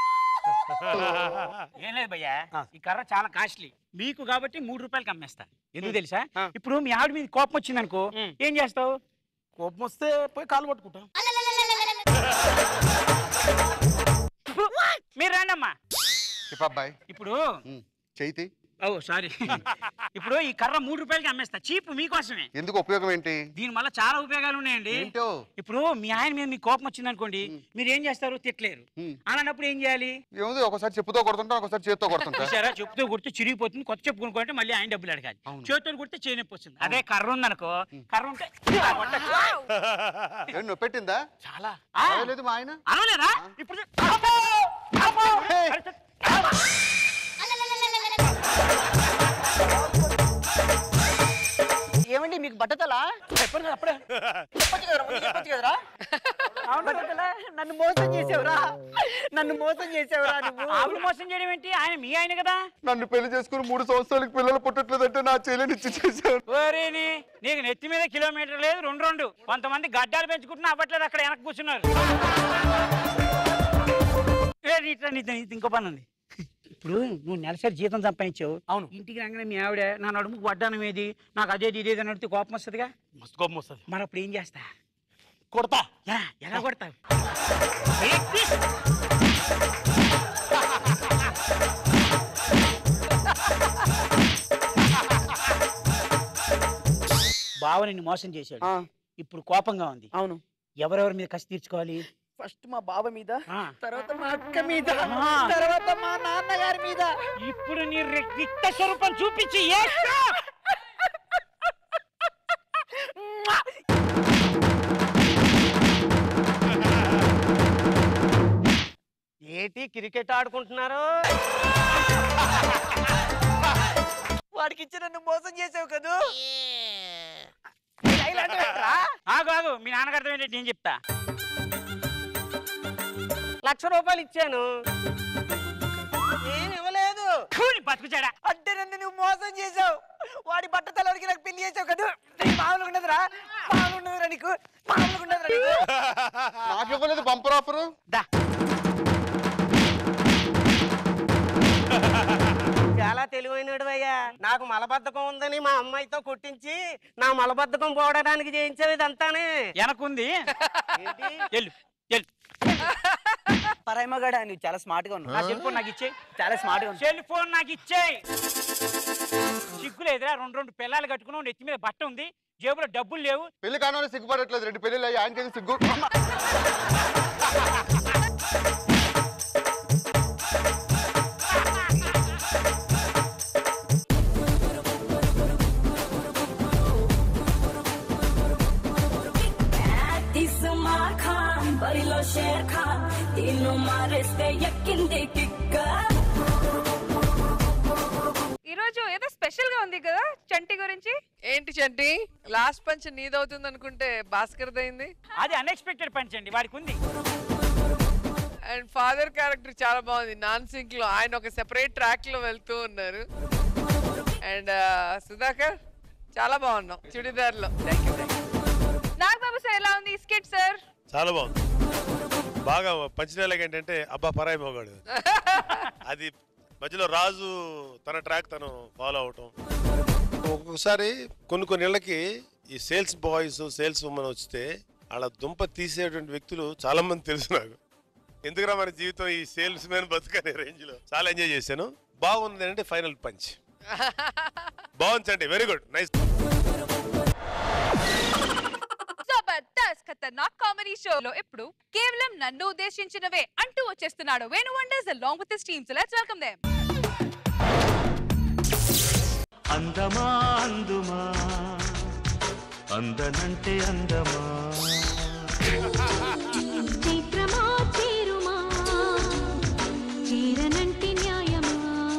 ఏం లేదు భయ్యా ఈ కర్ర చాలా కాస్ట్లీ మీకు కాబట్టి మూడు రూపాయలకి అమ్మేస్తా ఎందుకు తెలుసా ఇప్పుడు మీ ఆవిడ మీద కోపం వచ్చింది అనుకో ఏం చేస్తావు కోపం వస్తే పోయి కాలు పట్టుకుంటాం మీరు రండి అమ్మా చెప్పబ్బాయి ఇప్పుడు చేతి ఓ సారీ ఇప్పుడు ఈ కర్ర మూడు రూపాయలకి అమ్మేస్తా చీప్ మీకోసమే ఎందుకు ఉపయోగం ఏంటి దీని వల్ల చాలా ఉపయోగాలు ఉన్నాయండి ఏంటో ఇప్పుడు మీ ఆయన మీద మీకు కోపం వచ్చింది అనుకోండి మీరు ఏం చేస్తారు తిట్టలేరు అలాంటప్పుడు ఏం చేయాలి ఏముంది ఒకసారి చెప్పుతో కొడుతుంటా ఒకసారి చేతితో కొడుతుంటా చూసారా చెప్తూ గుర్తు చిరిగిపోతుంది కొత్త చెప్పు కొనుక్కోవాలంటే మళ్ళీ ఆయన డబ్బులు అడగాలి చేతితో కుడితే చేయనొప్పి వస్తుంది అదే కర్ర ఉందనుకో కర్ర ఉంటే ఇలా కొట్టొచ్చు. ఏం నొప్పి పెట్టిందా చాలా లేదు మా ఆయన అనలేదా ఇప్పుడు అబ్బో! అబ్బో! అరే, ఏమండి మీకు బట్టతలా చెప్పండి అప్పుడే చెప్పొచ్చు కదరా ముందు చెప్పొచ్చు కదరా అవును బట్టతలా నన్ను మోసం చేసావురా నన్ను మోసం చేసావురా నువ్వు ఆవిడ మోసం చేయడం ఏంటి ఆయన మీ ఆయన కదా నన్ను పెళ్లి చేసుకుని మూడు సంవత్సరాలకి పిల్లలు పుట్టట్లేదంటే నా చెల్లెని ఇచ్చి చేశాను ఓరేని నీకు నెత్తి మీద కిలోమీటర్ లేదు రెండు రెండు కొంతమంది గడ్డాలు పెంచుకుంటున్నా అవ్వట్లేదు అక్కడ వెనక కూర్చున్నారు ఏ, నీతో నీతో నీతో ఇంకో పని ఉంది ఇప్పుడు నువ్వు నెలసరి జీతం సంపాదించావు అవును ఇంటికి రాగానే మీ ఆవిడ నా నడుముకు వడ్డానం ఏది నాకు అదేది ఇదేది అని అడిగితే కోపం వస్తుందిగా మస్తు కోపం వస్తుంది మరి అప్పుడు ఏం చేస్తా కొడతా ఎలా ఎలా కొడతావు బావ నిన్ను మోసం చేశాడు ఇప్పుడు కోపంగా ఉంది అవును ఎవరెవరి మీద కసి తీర్చుకోవాలి ఫస్ట్ మా బావ మీద ఆ. తర్వాత మా అక్క మీద ఆ. తర్వాత మా నాన్నగారి మీద ఇప్పుడు నీ రిక్త స్వరూపం చూపించి ఏడ్చు. ఏంటి క్రికెట్ ఆడుకుంటున్నారు వాడికి ఇచ్చి నన్ను మోసం చేసావు కదూ ఆగు ఆగు మీ నాన్నగారితో ఏంటి నేను చెప్తా లక్ష రూపాయలు ఇచ్చాను ఏమి ఇవ్వలేదు బతుకుచాడా అంటే నన్ను నువ్వు మోసం చేసావు వాడి బట్ట తలవడికి నాకు పెళ్లి చేసావు కదా నీకు మామూలుగా ఉండదురా మామూలుగా ఉండదురా నీకు మామూలుగా ఉండదురా నీకు నాకు ఇవ్వలేదు బంపర్ ఆఫర్ చాలా తెలివైనడు అయ్యా నాకు మలబద్ధకం ఉందని మా అమ్మాయితో కొట్టించి నా మలబద్ధకం పోవడానికి చేయించావు ఇదంతానే వెనకుంది వెళ్ళు వెళ్ళు పరాయమగాడా నువ్వు చాలా స్మార్ట్ గా ఉన్నావు నా సెల్ ఫోన్ నాకు ఇచ్చేయి చాలా స్మార్ట్ గా ఉన్నావు సెల్ ఫోన్ నాకు ఇచ్చేయి సిగ్గులేదురా రెండు రెండు పిల్లలు కట్టుకున్నావు నెత్తి మీద బట్ట ఉంది జేబులో డబ్బులు లేవు పెళ్లి కానోని సిగ్గుపడట్లేదు రెండు పెళ్లి అయ్యి ఆయనకేది సిగ్గు ఇస్మా ఖాన్ బరిలో షేర్ ఖాన్ తీను మారేస్తే ఎక్కింది కిక్క ఈ రోజు ఏదో స్పెషల్ గా ఉంది కదా చంటి గురించి ఏంటి చంటి లాస్ట్ పంచ్ నీదవుతుంది అనుకుంటే భాస్కర్ దైంది అది అన్ఎక్స్పెక్టెడ్ పంచ్ అండి వాడికి ఉంది అండ్ ఫాదర్ క్యారెక్టర్ చాలా బాగుంది నాన్ సింక్ లో ఆయన ఒక సెపరేట్ ట్రాక్ లో వెళ్తూ ఉన్నారు అండ్ సుధాకర్ చాలా బాగున్నాం చుడిదార్ లో నాగబాబు సార్ ఎలా ఉంది స్కిట్ సార్ చాలా బాగుంది బాగా పంచనాలకి ఏంటంటే అబ్బా పరాయి మోగాడు అది మధ్యలో రాజు తన ట్రాక్ తను ఫాలో అవటం ఒక్కొక్కసారి కొన్ని కొన్ని ఇళ్ళకి ఈ సేల్స్ బాయ్స్ సేల్స్ ఉమెన్ వస్తే వాళ్ళ దుంప తీసేటువంటి వ్యక్తులు చాలా మంది తెలుసు నాకు ఎందుకురా మన జీవితం ఈ సేల్స్ మ్యాన్ బతుకనే రేంజ్ లో చాలా ఎంజాయ్ చేశాను బాగుంది అంటే ఫైనల్ పంచ్ బాగుంది అండి వెరీ గుడ్ నైస్ జబర్దస్త్ ఖతర్నాక్ కామెడీ షోలో ఇప్పుడు కేవలం నన్ను ఉద్దేశించినవే అంటూ వచ్చేస్తున్నాడు Venu Wonders along with his team so let's welcome them అందమా అందుమా అందనంటే అందమా చైత్రమా చేరుమా చీరనంటి న్యాయమా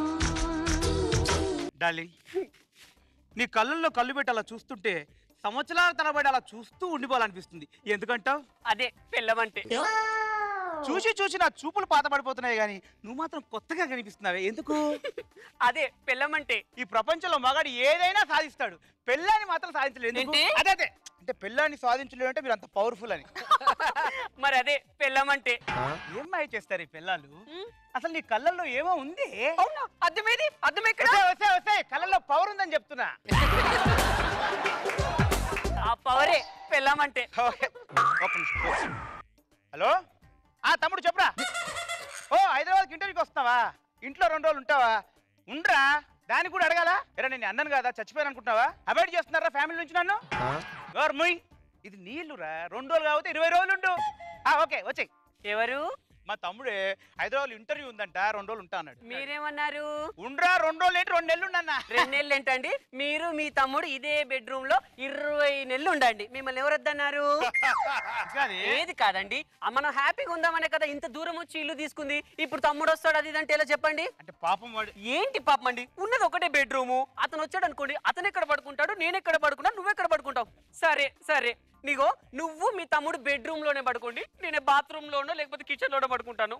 డార్లింగ్ నీ కళ్ళల్లో కళ్ళు పెట్టి అలా చూస్తుంటే సంవత్సరాల తరబడి అలా చూస్తూ ఉండిపోవాలనిపిస్తుంది ఎందుకంటావు అదే పిల్లమంటే చూసి చూసి నా చూపులు పాత పడిపోతున్నాయి కానీ నువ్వు మాత్రం కొత్తగా కనిపిస్తున్నావే ఎందుకు అదే పిల్లమంటే ఈ ప్రపంచంలో మగాడు ఏదైనా సాధిస్తాడు పెళ్ళాన్ని మాత్రం సాధించలేదు ఎందుకు? ఏంటి? అదే అదే అంటే పెళ్ళాన్ని సాధించలేదు అంటే మీరు అంత పవర్ఫుల్ అని మరి అదే పిల్లమంటే ఏం మాయ చేస్తారు ఈ పిల్లలు అసలు నీ కళ్ళల్లో ఏమో ఉంది అవునా అర్థమేది అర్థం ఎక్కడ వస్తే, వస్తే, వస్తే. కళ్ళల్లో పవర్ ఉందని చెప్తున్నా ఆ పవరే పిల్లమంటే ఓకే. ఒక్క నిమిషం. హలో ఆ తమ్ముడు చెప్పురా ఓ హైదరాబాద్కి ఇంటర్వ్యూకి వస్తున్నావా ఇంట్లో రెండు రోజులు ఉంటావా ఉండరా దానికి కూడా అడగాలా ఎరా నేను అన్నాను కదా చచ్చిపోయాను అనుకుంటున్నావా అవాయిడ్ చేస్తున్నారా ఫ్యామిలీ నుంచి నన్ను ఎవరు ముయ్ ఇది నీళ్లురా రెండు రోజులు కాకపోతే ఇరవై రోజులు ఉండు ఆ, ఓకే వచ్చేయ్ ఎవరు మా తమ్ముడే హైదరాబాద్ ఇంటర్వ్యూ ఉందంట రెండు రోజులు ఉంటా అన్నాడు మీరేమన్నారు ఉండరా రెండు రోజులు ఏంటి రెండు నెలలు ఉండన్నా రెండు నెలలు ఏంటండి మీరు మీ తమ్ముడు ఇదే బెడ్రూమ్ లో ఇరవై నెలలు ఉండండి మిమ్మల్ని ఎవరు వద్దన్నారు ఏది కాదండి ఆ, మనం హ్యాపీగా ఉందామనే కదా ఇంత దూరం వచ్చి ఇల్లు తీసుకుంది ఇప్పుడు తమ్ముడు వస్తాడు అది ఇదంటే ఎలా చెప్పండి అంటే పాపం వాడు ఏంటి పాపం అండి ఉన్నది ఒకటే బెడ్రూము అతను వచ్చాడు అనుకోండి అతను ఎక్కడ పడుకుంటాడు నేను ఎక్కడ పడుకున్నా నువ్వు ఎక్కడ పడుకుంటావు సరే సరే నీగో నువ్వు మీ తమ్ముడు బెడ్రూమ్ లోనే పడుకోండి నేను బాత్రూమ్ లోనో లేకపోతే కిచెన్ లోనో పడుకుంటాను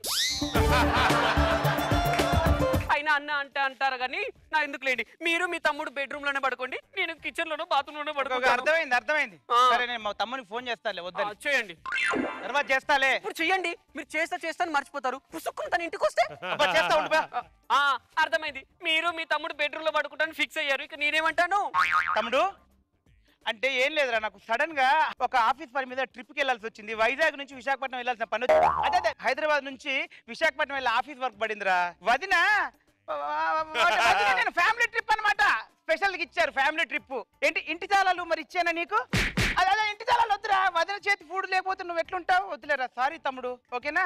అయినా అన్న అంటే అంటారు కానీ నా ఎందుకు లేండి మీరు మీ తమ్ముడు బెడ్రూమ్ లోనే పడుకోండి నేను కిచెన్ లోనో బాత్రూమ్ లోనో ఓకే, పడుకుంటాను అర్థమైంది అర్థమైంది ఆ. సరే నేను మా తమ్మునికి ఫోన్ చేస్తాలే వద్దని చేయండి తర్వాత చేస్తాలే ఇప్పుడు చెయ్యండి మీరు చేస్తా చేస్తాను మర్చిపోతారు పుసుక్కుని తన ఇంటికి వస్తే అబ్బా, చేస్తా ఉండు బా. ఆ, అర్థమైంది మీరు మీ తమ్ముడు బెడ్రూమ్ లో పడుకుంటాను ఫిక్స్ అయ్యారు ఇక నేనేమంటాను తమ్ముడు అంటే ఏం లేదురా నాకు సడన్ గా ఒక ఆఫీస్ పని మీద ట్రిప్ కి వెళ్ళాల్సి వచ్చింది వైజాగ్ నుంచి విశాఖపట్నం వెళ్ళాల్సిన పని వచ్చింది అదే అదే హైదరాబాద్ నుంచి విశాఖపట్నం వెళ్ళి ఆఫీస్ వర్క్ పడిందిరా వదిన వదిన నేను ఫ్యామిలీ ట్రిప్ అన్నమాట స్పెషల్ గా ఇచ్చారు ఫ్యామిలీ ట్రిప్ ఏంటి ఇంటి తాళాలు మరి ఇచ్చానా నీకు అదే అదే ఇంటి తాళాలు వద్దురా వదిన చేతి ఫుడ్ లేకపోతే నువ్వు ఎట్లుంటావు వద్దులేరా సారీ తమ్ముడు ఓకేనా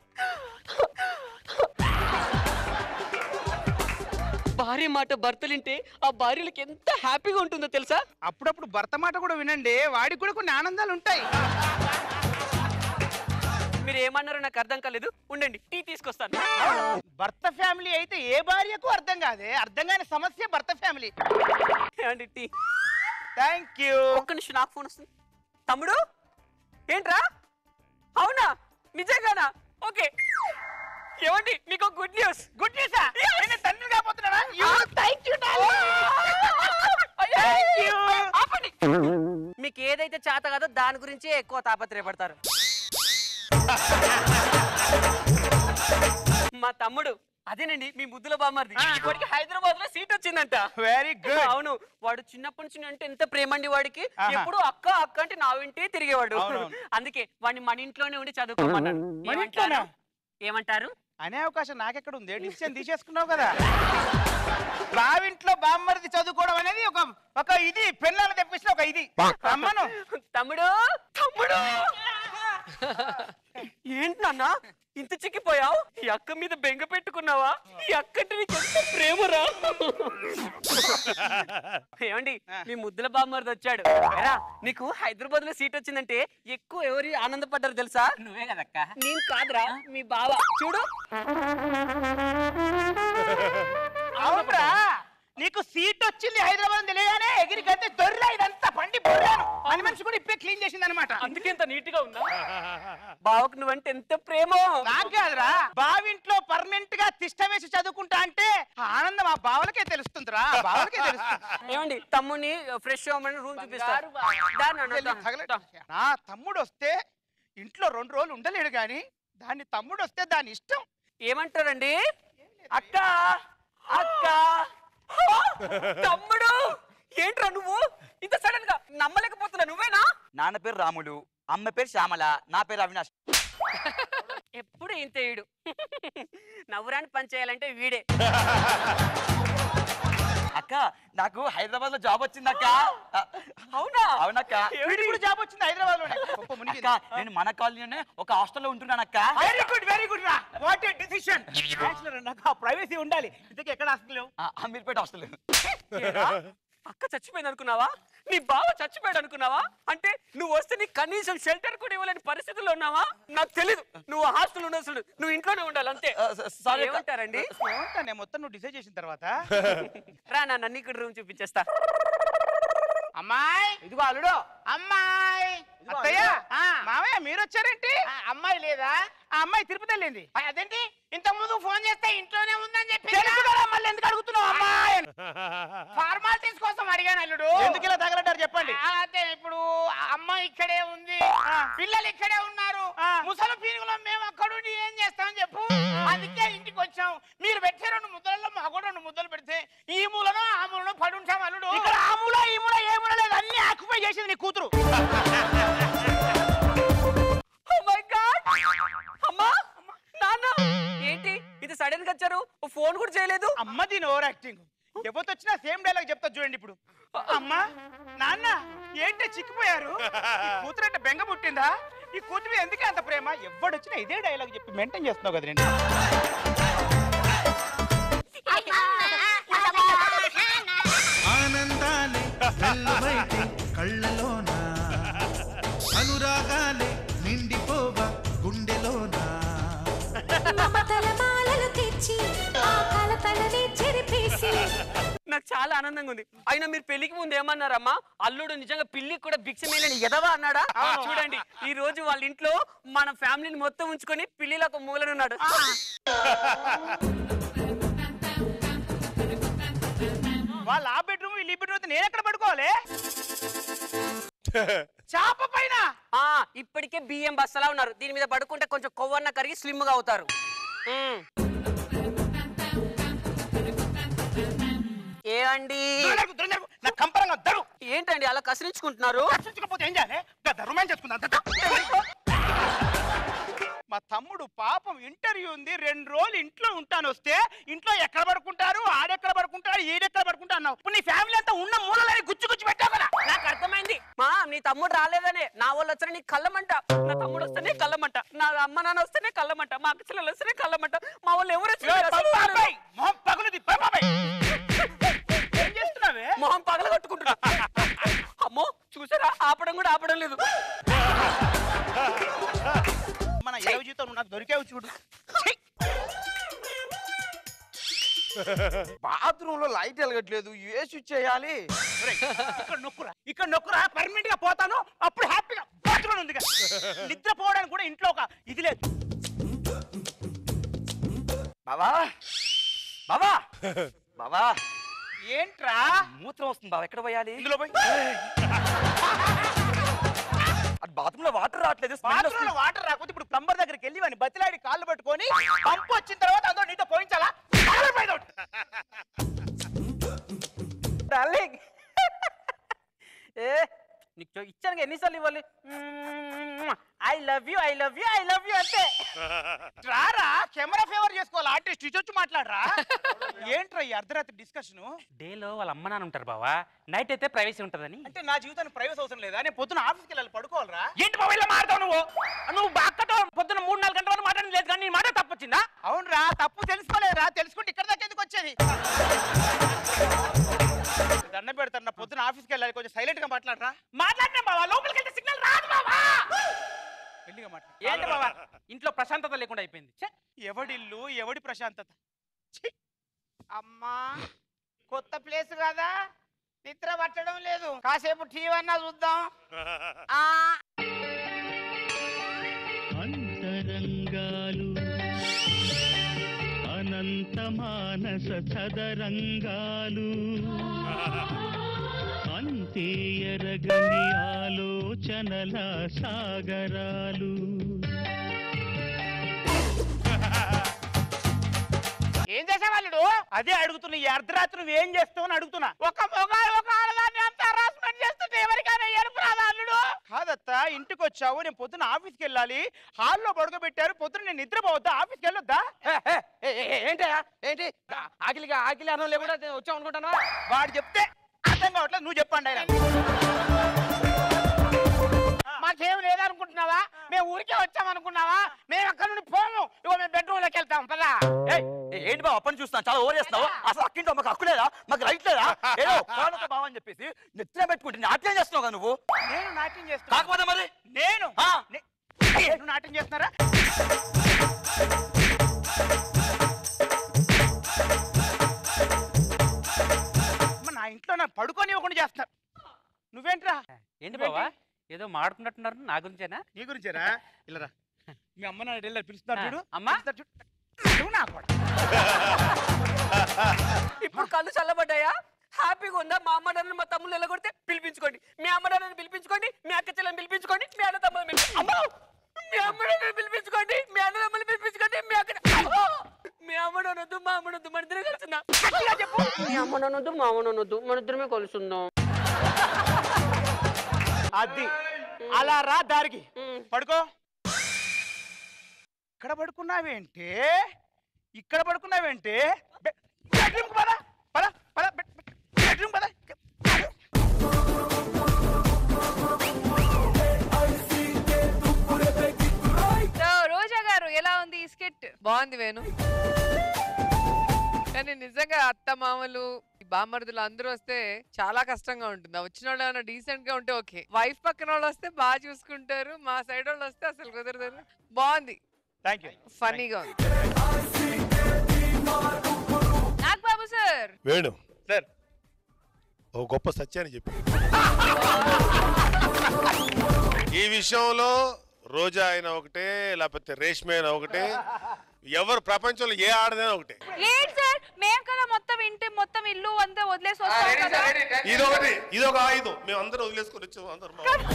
భార్య మాట భర్తలింటే ఆ భార్యలకు ఎంత హ్యాపీగా ఉంటుందో తెలుసా అప్పుడప్పుడు భర్త మాట కూడా వినండి వాడికి కూడా కొన్ని ఆనందాలు ఉంటాయి మీరు ఏమన్నారో నాకు అర్థం కాలేదు ఉండండి టీ తీసుకొస్తాను భర్త ఫ్యామిలీ అయితే ఏ భార్యకు అర్థం కాదే అర్థం కాని సమస్య భర్త ఫ్యామిలీ ఏమండి టీ థ్యాంక్ యూ ఒక్క నిమిషం నాకు ఫోన్ వస్తుంది తమ్ముడు ఏంట్రా అవునా నిజంగానా ఓకే ఏమండి మీకు గుడ్ న్యూస్ గుడ్ న్యూస్ నేను తండ్రి కాబోతున్నానా థ్యాంక్ యూ మీకు ఏదైతే చేత కాదో దాని గురించే ఎక్కువ తాపత్రయపడతారు మా తమ్ముడు అదేనండి మీ ముద్దుల బామ్మర్ది వాడికి హైదరాబాద్ లో సీట్ వచ్చిందంట వెరీ గుడ్ అవును వాడు చిన్నప్పటి నుంచి అంటే ఎంత ప్రేమ అండి వాడికి ఆహా. ఎప్పుడు అక్క అక్క అంటే నా వింటే తిరిగేవాడు అవునవును. అందుకే వాడిని మన ఇంట్లోనే ఉండి చదువుకోమన్నాను మన ఏమంటారు? ఇంట్లోనా? ఏమంటారు అనే అవకాశం నాకెక్కడ ఉంది డిసిషన్ తీసేసుకున్నావు కదా బావింట్లో బామ్మరిది చదువుకోవడం అనేది ఒక ఒక ఇది పెళ్ళాలు తెప్పించిన ఒక ఇది రమ్మను తమ్ముడు తమ్ముడు ఏంటి నాన్న ఇంత చిక్కిపోయావు ఈ అక్క మీద బెంగ పెట్టుకున్నావా ఈ అక్క అంటే నీకు ఎంత ప్రేమరా ఏమండి మీ ముద్దుల బామ్మర్ది వచ్చాడు ఎరా నీకు హైదరాబాద్ లో సీట్ వచ్చిందంటే ఎక్కువ ఎవరి ఆనందపడ్డారు తెలుసా నువ్వే కదక్క నేను కాదురా మీ బావ చూడు అవునరా నీకు సీట్ వచ్చింది హైదరాబాద్ తెలియగానే ఎగిరి గంతే దొర్రా ఇదంతా పండి బొర్రాను అని మనిషి కూడా ఇప్పే క్లీన్ చేసింది అనమాట అందుకే ఇంత నీట్ గా ఉందా బావకు నువ్వంటే ఎంత ప్రేమ నాకు కాదురా బావింట్లో పర్మనెంట్ గా తిష్ట వేసి చదువుకుంటా అంటే ఆ ఆనందం ఆ బావలకే తెలుస్తుందిరా ఆ బావలకే తెలుస్తుంది ఏమండి తమ్ముని ఫ్రెష్ అవ్వమని రూమ్ చూపిస్తారు దా నాన్న, వెళ్ళి దా. తగల- నా తమ్ముడు వస్తే ఇంట్లో రెండు రోజులు ఉండలేడు గాని దాన్ని తమ్ముడు వస్తే దాని ఇష్టం ఏమంటారండి అక్క అక్క హా! తమ్ముడు ఏంట్రా నువ్వు ఇంత సడన్ గా నమ్మలేకపోతున్నా నువ్వేనా నాన్న పేరు రాముడు అమ్మ పేరు శ్యామల నా పేరు అవినాష్ ఎప్పుడు ఇంత ఈడు నవ్వురాని పని చేయాలంటే వీడే అక్క నాకు హైదరాబాద్ లో జాబ్ వచ్చిందక్క అవునా అవునక్క వీడికి కూడా జాబ్ వచ్చింది హైదరాబాద్ లోనే అక్క నేను మన కాలనీలోనే ఒక హాస్టల్లో ఉంటున్నానక్క వెరీ గుడ్ వెరీ గుడ్ రా వాట్ ఏ డిసిషన్ బ్యాచులర్ నాకు ఆ ప్రైవసీ ఉండాలి ఇంతకీ ఎక్కడ హాస్టల్ అమీర్పేట హాస్టల్ ఏరా? అక్క చచ్చిపోయింది అనుకున్నావా నీ బావ చచ్చిపోయాడు అనుకున్నావా అంటే నువ్వు వస్తే నీకు కనీసం షెల్టర్ కూడా ఇవ్వలేని పరిస్థితుల్లో ఉన్నావా నాకు తెలీదు నువ్వు హాస్టల్ ఉండొచ్చు నువ్వు ఇంట్లోనే ఉండాలి అంతే sorry అక్క. ఏమంటారండి ఏమంటానే మొత్తం నువ్వు డిసైడ్ చేసిన తర్వాత రా నాన్న నీకు రూమ్ చూపించేస్తా అమ్మాయి ఇదిగో అల్లుడు అమ్మాయి అత్తయ్య మామయ్య మీరు వచ్చారేంటి అమ్మాయి లేదా ఆ అమ్మాయి తిరుపతి వెళ్ళింది అదేంటి ఇంత ముందు ఫోన్ చేస్తే ఇంట్లోనే ఉందని చెప్పి మళ్ళీ ఎందుకు అడుగుతున్నావు అమ్మాయి ఫార్మాలిటీస్ కోసం అడిగాను అల్లుడు ఎందుకు ఇలా తగలడ్డారు చెప్పండి అదే ఇప్పుడు అమ్మ ఇక్కడే ఉంది పిల్లలు ఇక్కడే ఉన్నారు ముసలి పీనుగులో మేము అక్కడుండి ఏం చేస్తామని చెప్పు అందుకే ఇంటికి వచ్చాం మీరు పెట్టే రెండు ముద్దలలో మా కూడా రెండు ముద్దలు పెడితే ఈ మూలను ఆ మూలను పడి ఉంటాం అల్లుడు ఇక్కడ ఆ మూల ఈ మూల ఏ మూల లేదు అన్ని ఆక్యుపై చేసింది నీ కూతురు అమ్మా నాన్న ఏంటి ఇది సడన్ గా వచ్చారు ఫోన్ కూడా చేయలేదు అమ్మ దీని ఓవర్ యాక్టింగ్ ఎవరు వచ్చినా సేమ్ డైలాగ్ చెప్తా చూడండి ఇప్పుడు అమ్మా నాన్న ఏంటి చిక్కిపోయారు ఈ కూతురు అంటే బెంగ పుట్టిందా ఈ కూతురు మీద ఎందుకే అంత ప్రేమ ఎవడొచ్చినా ఇదే డైలాగ్ చెప్పి మెయింటైన్ చేస్తున్నావు కదండి ఆనందాలే వెల్లువైతే కళ్ళలోన అనురాగాలే నిండిపోగా గుండెలోనా మమతల మాలలు తెచ్చి ఆ కలతలని చెరిపేసి నాకు చాలా ఆనందంగా ఉంది అయినా మీరు పెళ్లికి ముందు ఏమన్నారమ్మా అల్లుడు నిజంగా పిల్లికి కూడా భిక్ష మేలని ఎదవా అన్నాడా చూడండి ఈ రోజు వాళ్ళ ఇంట్లో మన ఫ్యామిలీని మొత్తం ఉంచుకొని పిల్లిలో ఒక మూలనున్నాడు వాళ్ళ ఆ బెడ్రూమ్ వీళ్ళు ఈ బెడ్రూమ్ అయితే నేను ఎక్కడ పడుకోవాలి చాప పైన ఆ ఇప్పటికే బియ్యం బස්සలా ఉన్నారు దీని మీద పడుకుంటే కొంచెం కొవ్వన్న కరిగి స్లిమ్ గా అవుతారు మ్మ్. ఏమండి నా కంపరంగా దరు ఏంటండి అలా కసిరించుకుంటున్నారు కసిరించకపోతే ఏం చేయాలి రొమాన్స్ చేసుకుందా మా తమ్ముడు పాపం ఇంటర్వ్యూ ఉంది రెండు రోజులు ఇంట్లో ఉంటాను వస్తే ఇంట్లో ఎక్కడ పడుకుంటారు ఆడెక్కడ పడుకుంటారు ఈడెక్కడ పడుకుంటా అన్నావు ఇప్పుడు నీ ఫ్యామిలీ అంతా ఉన్న మూలని గుచ్చి గుచ్చి పెట్టావు కదా నాకు అర్థమైంది మా నీ తమ్ముడు రాలేదనే నా వాళ్ళు వస్తేనే నీకు కళ్ళమంట నా తమ్ముడు వస్తేనే కళ్ళమంట నా అమ్మ నాన్న వస్తేనే కళ్ళమంట మా అక్క చెల్లెలు వస్తేనే కళ్ళమంట మా వాళ్ళు ఎవరు వచ్చినా ఏ, అసలు బాబాయ్, మొహం పగులుది బాబాయ్ ఏం చేస్తున్నావే మొహం పగల కొట్టుకుంటున్నా అమ్మో చూసారా ఆపడం కూడా ఆపడం లేదు మన ఇరవై జీతం నువ్వు నాకు దొరికావు చూడు ఛీ! బాత్రూమ్ లో లైట్ వెలగట్లేదు ఏ స్విచ్ చేయాలి ఇక్కడ నొక్కురా ఇక్కడ నొక్కురా పర్మనెంట్ గా పోతాను అప్పుడు హ్యాపీగా బాత్రూమ్ ఉంది నిద్రపోవడానికి కూడా ఇంట్లో ఒక ఇది లేదు బావా బావా బావా ఏంట్రా మూత్రం వస్తుంది బావా ఎక్కడ పోయాలి ఇందులో పోయి బాత్రూమ్ లో వాటర్ రావట్లేదు బాత్రూమ్ లో వాటర్ రాకపోతే ఇప్పుడు ప్లంబర్ దగ్గరికి వెళ్ళి వాడిని బతిలాడి కాళ్ళు పట్టుకొని పంపు వచ్చిన తర్వాత అందులో నీతో పోయించాలా డార్లింగ్ ఏ నీకు ఇచ్చాను ఎన్నిసార్లు ఇవ్వాలి I love you I love you I love you అంతే రారా కెమెరా ఫేవర్ చేసుకోవాలి ఆర్టిస్ట్ ఇటు వచ్చి మాట్లాడరా ఏంట్రా ఈ అర్ధరాత్రి డిస్కషన్ డేలో వాళ్ళ అమ్మ నాన్న ఉంటారు బావా నైట్ అయితే ప్రైవసీ ఉంటుందని అంటే నా జీవితానికి ప్రైవసీ అవసరం లేదా నేను పొద్దున ఆఫీస్కి వెళ్ళాలి పడుకోవాలరా ఏంటి బాబు ఇలా మాట్లాడతావు నువ్వు నువ్వు బాక్కతో పొద్దున మూడు నాలుగు గంటల వరకు మాట్లాడడం లేదు కానీ నీ మాట తప్పొచ్చిందా అవునరా తప్పు తెలుసుకోలేదురా తెలుసుకుంటే ఇక్కడ దాకా ఎందుకు వచ్చేది దండం పెడతాను నా పొద్దున ఆఫీస్కి వెళ్ళాలి కొంచెం సైలెంట్ గా మాట్లాడరా మాట్లాడినా బావా లోపలికి వెళ్తే సిగ్నల్ రాదు బావా మెల్లిగా మాట్లాడు ఏంటి బావా ఇంట్లో ప్రశాంతత లేకుండా అయిపోయింది ఛే! ఎవడిల్లు ఎవడి ప్రశాంతత అమ్మా కొత్త ప్లేస్ కదా నిద్ర పట్టడం లేదు కాసేపు టీవీ అన్నా చూద్దాం ఆ అంతరంగాలు అనంత మానస చదరంగాలు అంతే ఎరగని ఆలోచనల సాగరాలు ఏం చేసేవాళ్ళు అదే అడుగుతున్నా ఈ అర్ధరాత్రి నువ్వు ఏం చేస్తావు అని అడుగుతున్నా ఒక మొగాడు ఒక ఆడదాన్ని అంత హరాస్మెంట్ చేస్తుంటే ఎవరికైనా ఎరుపు రాదా అల్లుడు కాదత్తా ఇంటికి వచ్చావు నేను పొద్దున ఆఫీస్కి వెళ్ళాలి హాల్లో పడుకోబెట్టారు పొద్దున నేను నిద్రపోవద్దా ఆఫీస్కి వెళ్ళొద్దా ఏంటి ఏంటి ఆకిలిగా ఆకిలి అన్నం లేకుండా వచ్చావు అనుకుంటానా వాడు చెప్తే అర్థం కావట్లేదు నువ్వు చెప్పండి ఆయన మాకేం లేదనుకుంటున్నావా మేము ఊరికే వచ్చామనుకున్నావా మేము అక్కడ నుండి పోము ఇగో మేము బెడ్రూమ్ లోకి వెళ్తాం పదా ఏంటి బావ అప్పని చూస్తాను చాలా ఓవర్ చేస్తున్నావు అసలు అక్కింటో మాకు హక్కు లేదా మాకు రైట్ లేదా ఏదో కానుక బావ అని చెప్పేసి నెత్తిన పెట్టుకుంటే నాట్యం చేస్తున్నావు కదా నువ్వు నేను నాట్యం చేస్తున్నా కాకపోతే మరి నేను నే- నేను నాట్యం చేస్తున్నారా అమ్మ, నా ఇంట్లో నా పడుకొని ఇవ్వకుండా చేస్తున్నారు నువ్వేంట్రా ఏంటి బావా ఏదో మాడుకున్నట్టున్నారు నా గురించేనా నీ గురించేరా ఇల్లరా మీ అమ్మ నాన్న వెళ్ళారు పిలుస్తున్నారు చూడు అమ్మా పిలుస్తారు చూడు. నువ్వు నా కొడుకు. ఇప్పుడు కళ్ళు చల్లబడ్డాయా హ్యాపీగా ఉందా మా అమ్మ నాన్న మా తమ్ముళ్ళు ఎలాగొడితే పిలిపించుకోండి మీ అమ్మ నాన్నని పిలిపించుకోండి మీ అక్క చెల్లెని పిలిపించుకోండి మీ అన్న తమ్ముడు అమ్మో మీ అమ్మ నాన్నని పిలిపించుకోండి మీ అన్న తమ్ముని పిలిపించుకోండి మీ అక్క అమ్మో! మీ అమ్మ నాన్నొద్దు మా అమ్మ నొద్దు మన ఇద్దరే కలుసుందా మీ అమ్మ నాన్నొద్దు మా అమ్మ నాన్నొద్దు మన ఇద్దరమే కలుసుందాం అది అలా రా దారికి పడుకో ఇక్కడ పడుకున్నావేంటే ఇక్కడ పడుకున్నావేంటే బె- బెడ్రూమ్కి పద పద పద బెడ్- బెడ్- బెడ్రూమ్ పద సో రోజా గారు ఎలా ఉంది ఈ స్కిట్ బాగుంది వేణు కానీ నిజంగా అత్త మామలు ఈ బామ్మర్దులు అందరూ వస్తే చాలా కష్టంగా ఉంటుంది ఆ వచ్చిన వాళ్ళు ఏమైనా డీసెంట్ గా ఉంటే ఓకే వైఫ్ పక్కన వాళ్ళు వస్తే బాగా చూసుకుంటారు మా సైడ్ వాళ్ళు వస్తే అసలు కుదరదు బాగుంది థ్యాంక్ యూ ఫన్నీగా ఉంది నాగబాబు సార్ వేణు సార్ ఓ గొప్ప సత్యాన్ని చెప్పి ఈ విషయంలో రోజా అయినా ఒకటే లేకపోతే రేష్మే అయినా ఒకటే ఎవరు ప్రపంచంలో ఏ ఆడదైనా ఒకటే ఏంటి సార్ మేము కదా మొత్తం ఇంటి మొత్తం ఇల్లు అంతా వదిలేసి వస్తాం కదా ఇదొకటి ఇదొక ఆయుధం మేము అందరం వదిలేసుకొని వచ్చాము అందరం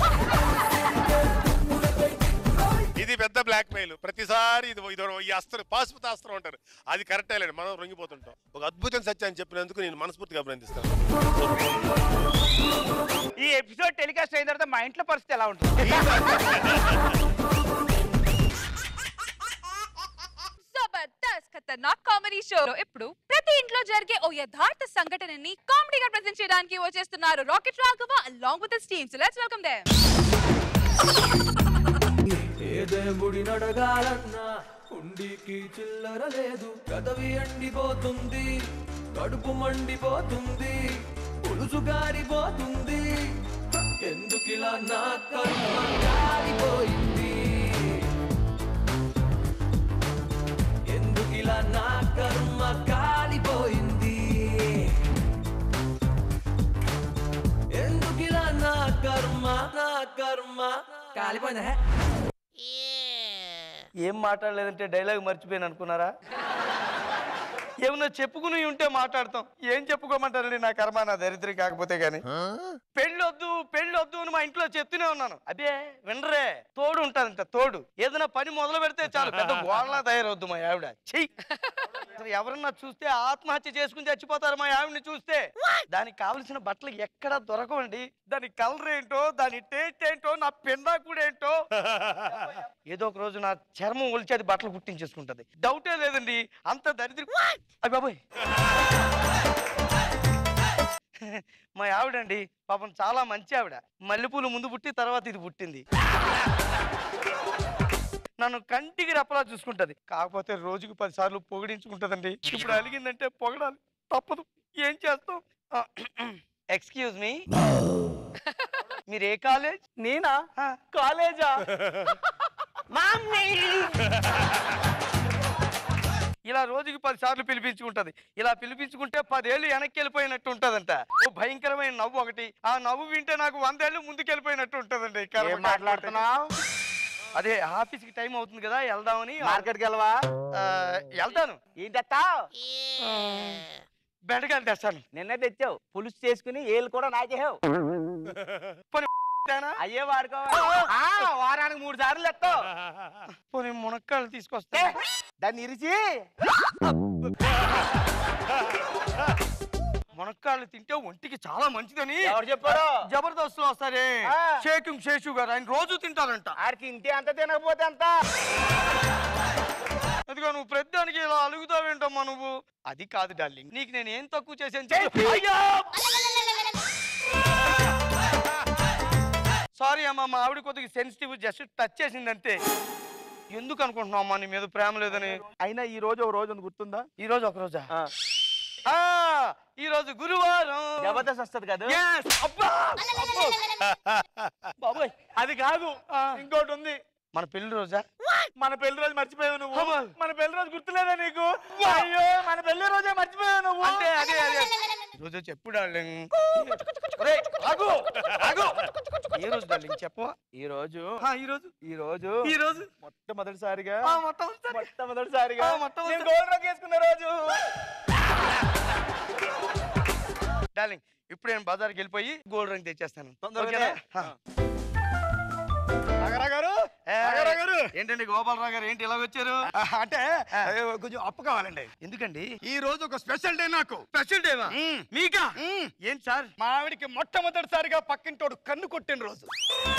ఇది పెద్ద బ్లాక్ మెయిల్ ప్రతిసారి ఇది ఇది ఈ అస్త్రం పాశుపత అస్త్రం అంటారు అది కరెక్టే లేండి మనం రొంగిపోతుంటాం ఒక అద్భుతం సత్యాన్ని చెప్పినందుకు నేను మనస్ఫూర్తిగా అభినందిస్తాను ఈ ఎపిసోడ్ టెలికాస్ట్ అయిన తర్వాత మా ఇంట్లో పరిస్థితి ఎలా ఉంటుంది జబర్దస్త్ ఖతర్నాక్ కామెడీ షో ఇప్పుడు ప్రతి ఇంట్లో జరిగే ఓ యథార్థ సంఘటనని కామెడీగా ప్రెజెంట్ చేయడానికి వచ్చేస్తున్నారు Rocket Raghava along with team so let's welcome them ఏ దేవుడి నడగాలన్నా ఉండికి చిల్లర లేదు కదవి ఎండిపోతుంది కడుపు మండిపోతుంది పులుసు గారిపోతుంది ఎందుకిలా నా కర్మ కాలిపోయింది ఎందుకిలా నా కర్మ కాలిపోయింది కాలిపోయిందా ఏం మాట్లాడలేదంటే డైలాగ్ మర్చిపోయాను అనుకున్నారా ఏమన్నా చెప్పుకుని ఉంటే మాట్లాడతాం ఏం చెప్పుకోమంటారండి నా కర్మ నా దరిద్రం కాకపోతే గాని పెళ్ళొద్దు పెళ్ళొద్దు అని మా ఇంట్లో చెప్తూనే ఉన్నాను అదే వినరే తోడు ఉంటాదంట తోడు ఏదైనా పని మొదలు పెడితే చాలు పెద్ద గోడలా తయారవద్దు మా ఆవిడ చెయ్యి అసలు ఎవరన్నా చూస్తే ఆత్మహత్య చేసుకుని చచ్చిపోతారు మా ఆవిడని చూస్తే దానికి కావలసిన బట్టలు ఎక్కడ దొరకవండి దాని కలర్ ఏంటో దాని టేస్ట్ ఏంటో నా పెండాకుడు ఏంటో ఏదో ఒక రోజు నా చర్మం ఒలిచి అది బట్టలు కుట్టించేసుకుంటది డౌటే లేదండి అంత దరిద్ర అయ్య బాబోయ్ మా ఆవిడండి పాపం చాలా మంచి ఆవిడ మల్లెపూలు ముందు పుట్టి తర్వాత ఇది పుట్టింది నన్ను కంటికి రెప్పలా చూసుకుంటది కాకపోతే రోజుకు పది సార్లు పొగిడించుకుంటదండి ఇప్పుడు అలిగిందంటే పొగడాలి తప్పదు ఏం చేస్తాం ఎక్స్క్యూజ్ మీ మీరు ఏ కాలేజ్ నేనా కాలేజా ఇలా రోజుకి పది సార్లు పిలిపించుకుంటది ఇలా పిలిపించుకుంటే పదేళ్ళు వెనక్కి వెళ్ళిపోయినట్టు ఉంటదంట ఓ భయంకరమైన నవ్వు ఒకటి ఆ నవ్వు వింటే నాకు వందేళ్ళు ముందుకు వెళ్ళిపోయినట్టు ఉంటదండి ఏం మాట్లాడుతున్నావ్? అదే ఆఫీస్ కి టైం అవుతుంది కదా వెళ్దామని మార్కెట్కి వెళ్ళవా ఆ, వెళ్తాను ఏం తెస్తావు బెండకాయలు తెస్తాను నిన్నే తెచ్చావు పులుసు చేసుకుని ఏళ్ళు కూడా నాకేహావు పోనీ అయ్యే వాడుకోవాలి ఆ, వారానికి మూడు సార్లు తెస్తావు పోనీ మునక్కాయలు తీసుకొస్తా దాన్ని ఇరిచి మునక్కాయలు తింటే ఒంటికి చాలా మంచిదని ఎవరు చెప్పారు? జబర్దస్త్ లో వస్తారే ఆ. షేకింగ్ శేషు గారు ఆయన రోజు తింటారంట ఆడికి ఇంటి అంత తినకపోతే అంత అదిగో నువ్వు ప్రతిదానికి ఇలా అలుగుతావేంటమ్మా నువ్వు అది కాదు డార్లింగ్ నీకు నేను ఏం తక్కువ చేశాను చెప్పు. అయ్యో! సారీ అమ్మా మా ఆవిడ కొద్దిగా సెన్సిటివ్ జస్ట్ టచ్ చేసింది అంతే ఎందుకు అనుకుంటున్నావు అమ్మా నీ మీద ప్రేమ లేదని అయినా ఈ రోజు ఒక రోజు ఉంది గుర్తుందా ఈ రోజు ఒక రోజా ఆ, ఈ రోజు గురువారం జబర్దస్త్ వస్తుంది కదా Yes! అబ్బా! అబ్బో! బాబోయ్ అది కాదు ఇంకోటి ఉంది మన పెళ్లి రోజా మన పెళ్లి రోజు మర్చిపోయావు నువ్వు అమ్మా. మన పెళ్లి రోజు గుర్తులేదా నీకు అయ్యో మన పెళ్లి రోజే మర్చిపోయావు నువ్వు అంటే అదే అదే రోజు చెప్పు డార్లింగ్ ఒరేయ్, ఆగు ఆగు ఏ రోజు డార్లింగ్ చెప్పవా ఈ రోజు ఆ, ఈ రోజు ఈ రోజు ఈ రోజు మొట్టమొదటిసారిగా ఆ, మొట్టమొదటిసారి. మొట్టమొదటిసారిగా ఆ, మొట్టమొదటి- నేను గోల్డ్ రంగు వేసుకున్న రోజు డార్లింగ్ ఇప్పుడు నేను బజార్కి వెళ్ళిపోయి గోల్డ్ రంగ్ తెచ్చేస్తాను తొందరగా ఓకేనా? రా. ఆ. నాగరా గారు ఏ, నాగరా గారు ఏంటండి గోపాలరావు గారు ఏంటి ఇలా వచ్చారు అంటే ఏ, కొంచెం అప్పు కావాలండి ఎందుకండి ఈ రోజు ఒక స్పెషల్ డే నాకు స్పెషల్ డేవా మీకా ఏం సార్ మా ఆవిడికి మొట్టమొదటిసారిగా పక్కింటోడు కన్ను కొట్టిన రోజు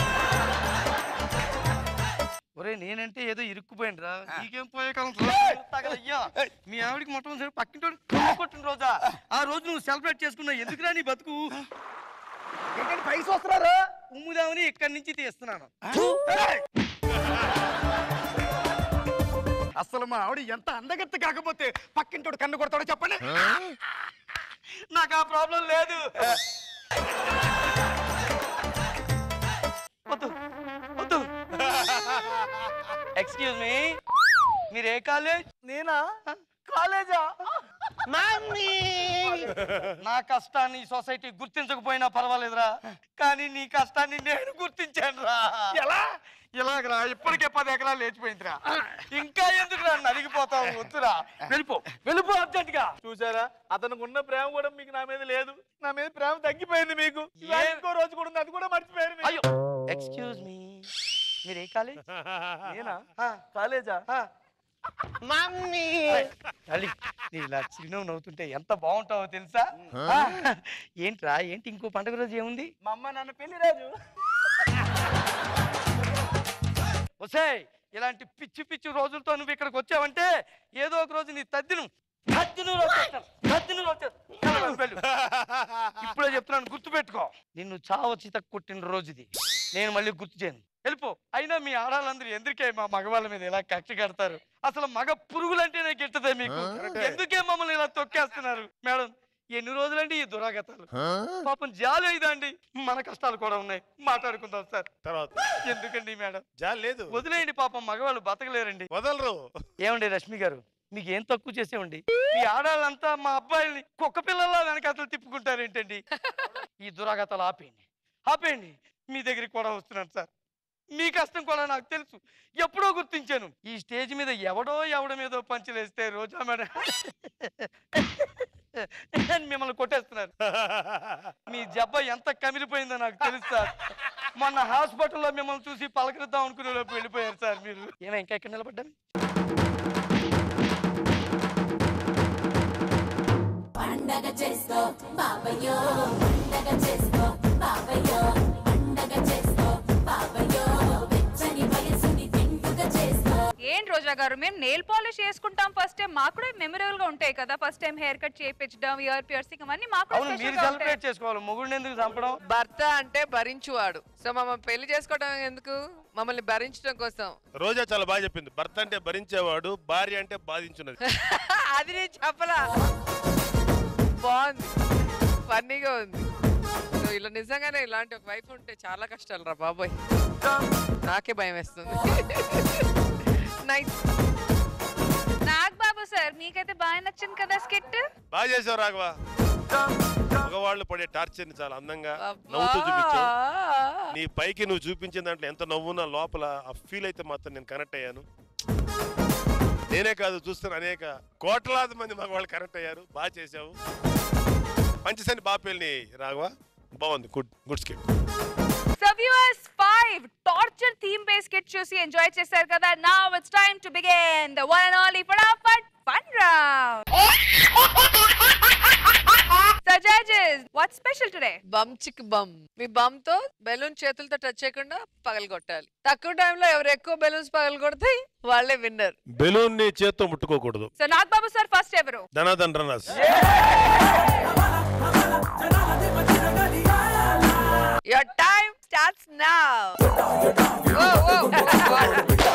ఒరే నేనంటే ఏదో ఇరుక్కుపోయినరా నీకేం పోయే కాలం తగలయ్యా మీ ఆవిడకి మొట్టమొదటి పక్కింటోడు కొట్టిన రోజా ఆ రోజు నువ్వు సెలబ్రేట్ చేసుకున్నావు ఎందుకురా నీ బతుకు ఏంటంటే పైసలు వస్తున్నారు ఉమ్ముదామని ఇక్కడి నుంచి తీస్తున్నాను అసలు మా ఆవిడ ఎంత అందగత్త కాకపోతే పక్కింటోడు కన్ను కొడతాడో చెప్పండి నాకు ఆ ప్రాబ్లం లేదు వద్దు వద్దు ఎక్స్క్యూజ్ మీ మీరు ఏ కాలేజ్ నేనా కాలేజా నా కష్టాన్ని ఈ సొసైటీ గుర్తించకపోయినా పర్వాలేదురా కానీ నీ కష్టాన్ని నేను గుర్తించాను రా ఎలా ఇలాగరా ఇప్పటికే పది ఎకరాలు లేచిపోయిందిరా ఇంకా ఎందుకు రా నలిగిపోతావు వద్దురా వెళ్ళిపో వెళ్ళిపో అర్జెంట్ గా చూసారా అతనికి ఉన్న ప్రేమ కూడా మీకు నా మీద లేదు నా మీద ప్రేమ తగ్గిపోయింది మీకు ఇవాళ ఏ- ఇంకో రోజు కూడా ఉంది అది కూడా మర్చిపోయారు మీరు. అయ్యో ఎక్స్క్యూజ్ మీ మీరు ఏ కాలేజ్ నేనా కాలేజా మమ్మీ నీ ఇలా చిరునవ్వు నవ్వుతుంటే ఎంత బాగుంటావో తెలుసా ఆ, ఏంట్రా ఏంటి ఇంకో పండుగ రోజు ఏముంది మా అమ్మ నన్ను పెళ్లి రోజు ఒసేయ్ ఇలాంటి పిచ్చి పిచ్చి రోజులతో నువ్వు ఇక్కడికి వచ్చావంటే ఏదో ఒక రోజు నీ తద్దిను తద్దిను రోజు తద్దిను రోజు ఇప్పుడే చెప్తున్నాను గుర్తు పెట్టుకో నిన్ను చావ చిత కొట్టిన రోజు ఇది నేను మళ్ళీ గుర్తు చేయను వెళ్ళిపో అయినా మీ ఆడాలందరూ ఎందుకే మా మగవాళ్ళ మీద ఇలా కక్ష కడతారు అసలు మగ పురుగులంటేనే గిట్టదే మీకు ఎందుకే మమ్మల్ని ఇలా తొక్కేస్తున్నారు మేడం ఎన్ని రోజులండి ఈ దురాగతాలు పాపం జాలి ఇదండి మన కష్టాలు కూడా ఉన్నాయి మాట్లాడుకుందాం సార్ తర్వాత ఎందుకండి మేడం జాలి లేదు వదిలేయండి పాపం మగవాళ్ళు బతకలేరండి వదలరు ఏమండి రష్మి గారు మీకు ఏం తక్కువ చేసేవండి మీ ఆడాళ్ళంతా మా అబ్బాయిల్ని కుక్క పిల్లల్లా వెనకాతలు తిప్పుకుంటారు ఏంటండి ఈ దురాగతాలు ఆపేయండి ఆపేయండి మీ దగ్గరికి కూడా వస్తున్నాను సార్ మీ కష్టం కూడా నాకు తెలుసు ఎప్పుడో గుర్తించాను ఈ స్టేజ్ మీద ఎవడో ఎవడ మీదో పంచలేస్తే రోజా మేడం అని మిమ్మల్ని కొట్టేస్తున్నారు మీ జబ్బ ఎంత కమిలిపోయిందో నాకు తెలుసు సార్ మొన్న హాస్పిటల్లో మిమ్మల్ని చూసి పలకరిద్దాం అనుకునే లోపు వెళ్ళిపోయారు సార్ మీరు ఏమో ఇంకా ఎక్కడ నిలబడ్డారు పండగ చేసుకో బాబయ్యో పండగ చేసుకో బాబయ్యో పండగ చేసుకో బాబయ్యో వెచ్చని వయసుని తింటుగా చేసుకో ఏం రోజా గారు మేము నెయిల్ పాలిష్ చేసుకుంటాం ఫస్ట్ టైం మాకు కూడా మెమరబుల్ గా ఉంటాయి కదా ఫస్ట్ టైం హెయిర్ కట్ చేయించడం ఇయర్ పియర్సింగ్ అవన్నీ మాకు కూడా అవును special మీరు గా ఉంటాయి. సెలబ్రేట్ చేసుకోవాలి మొగుడిని ఎందుకు చంపడం భర్త అంటే భరించువాడు సో మమ్మల్ని పెళ్లి చేసుకోవడం ఎందుకు మమ్మల్ని భరించడం కోసం రోజా చాలా బాగా చెప్పింది భర్త అంటే భరించేవాడు భార్య అంటే బాధించున్నది అది నేను చెప్పలా బాగుంది ఫన్నీగా ఉంది సో ఇలా నిజంగానే ఇలాంటి ఒక వైఫ్ ఉంటే చాలా కష్టాలు రా బాబోయ్ నాకే భయం వేస్తుంది నైస్ నాగబాబు సార్ మీకైతే బాగా నచ్చింది కదా స్కిట్ బాగా చేసావు రాఘవ మగవాళ్ళు పడే టార్చర్ ని చాలా అందంగా నవ్వుతూ చూపించావు నీ పైకి నువ్వు చూపించిన దాంట్లో ఎంత నవ్వున్నా లోపల ఆ ఫీల్ అయితే మాత్రం నేను కనెక్ట్ అయ్యాను నేనే కాదు చూస్తున్న అనేక కోట్లాది మంది మగవాళ్ళు కనెక్ట్ అయ్యారు బాగా చేసావు పంచసని బాపేల్ని రాఘవ బాగుంది good good skit so viewers five torture theme base skit చూసి ఎంజాయ్ చేశారు కదా now it's time to begin the one and only Phataphat fun round so judges what special today బమ్ చిక్ బమ్ మీ బమ్ తో బెలూన్ చేతులతో టచ్ చేయకుండా పగలగొట్టాలి తక్కువ టైంలో ఎవరు ఎక్కువ బెలూన్స్ పగలగొడితే వాళ్ళే విన్నర్ బెలూన్ ని చేత్తో ముట్టుకోకూడదు సో నాగబాబు సార్ ఫస్ట్ ఎవరు ధనాధన్ runners Your time starts now. Whoa, whoa.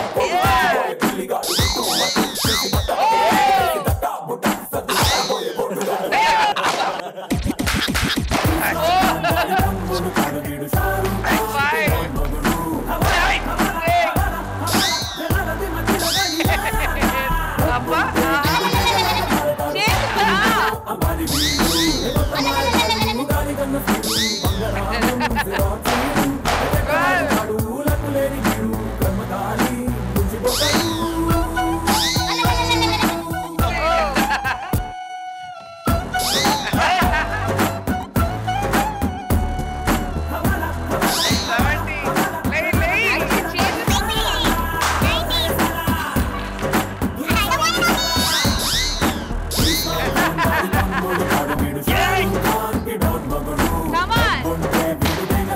Come on.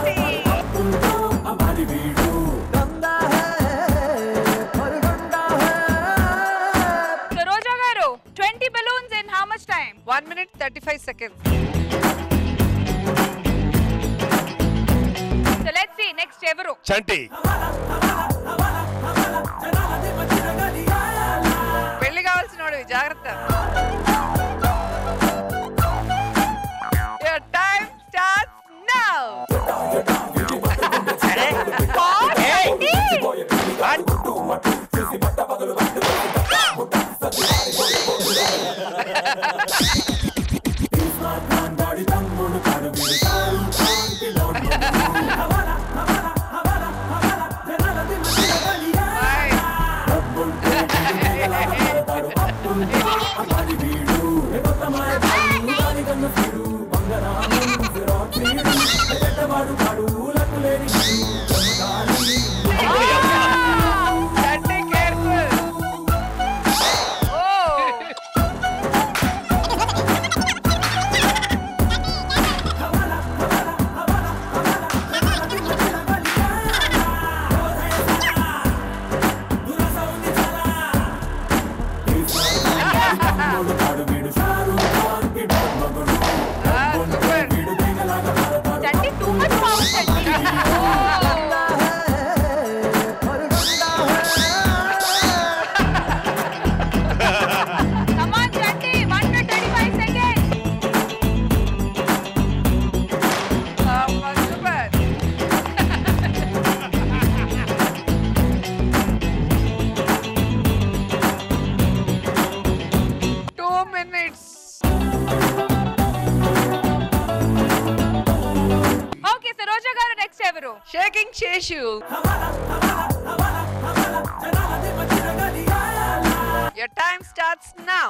So Roja garu, 20 balloons in how much time? One minute, 35 seconds. So let's see next ఎవరు చంటి పెళ్లి కావాల్సిన వాడు జాగ్రత్త Your time starts now. Seshu Your time starts now.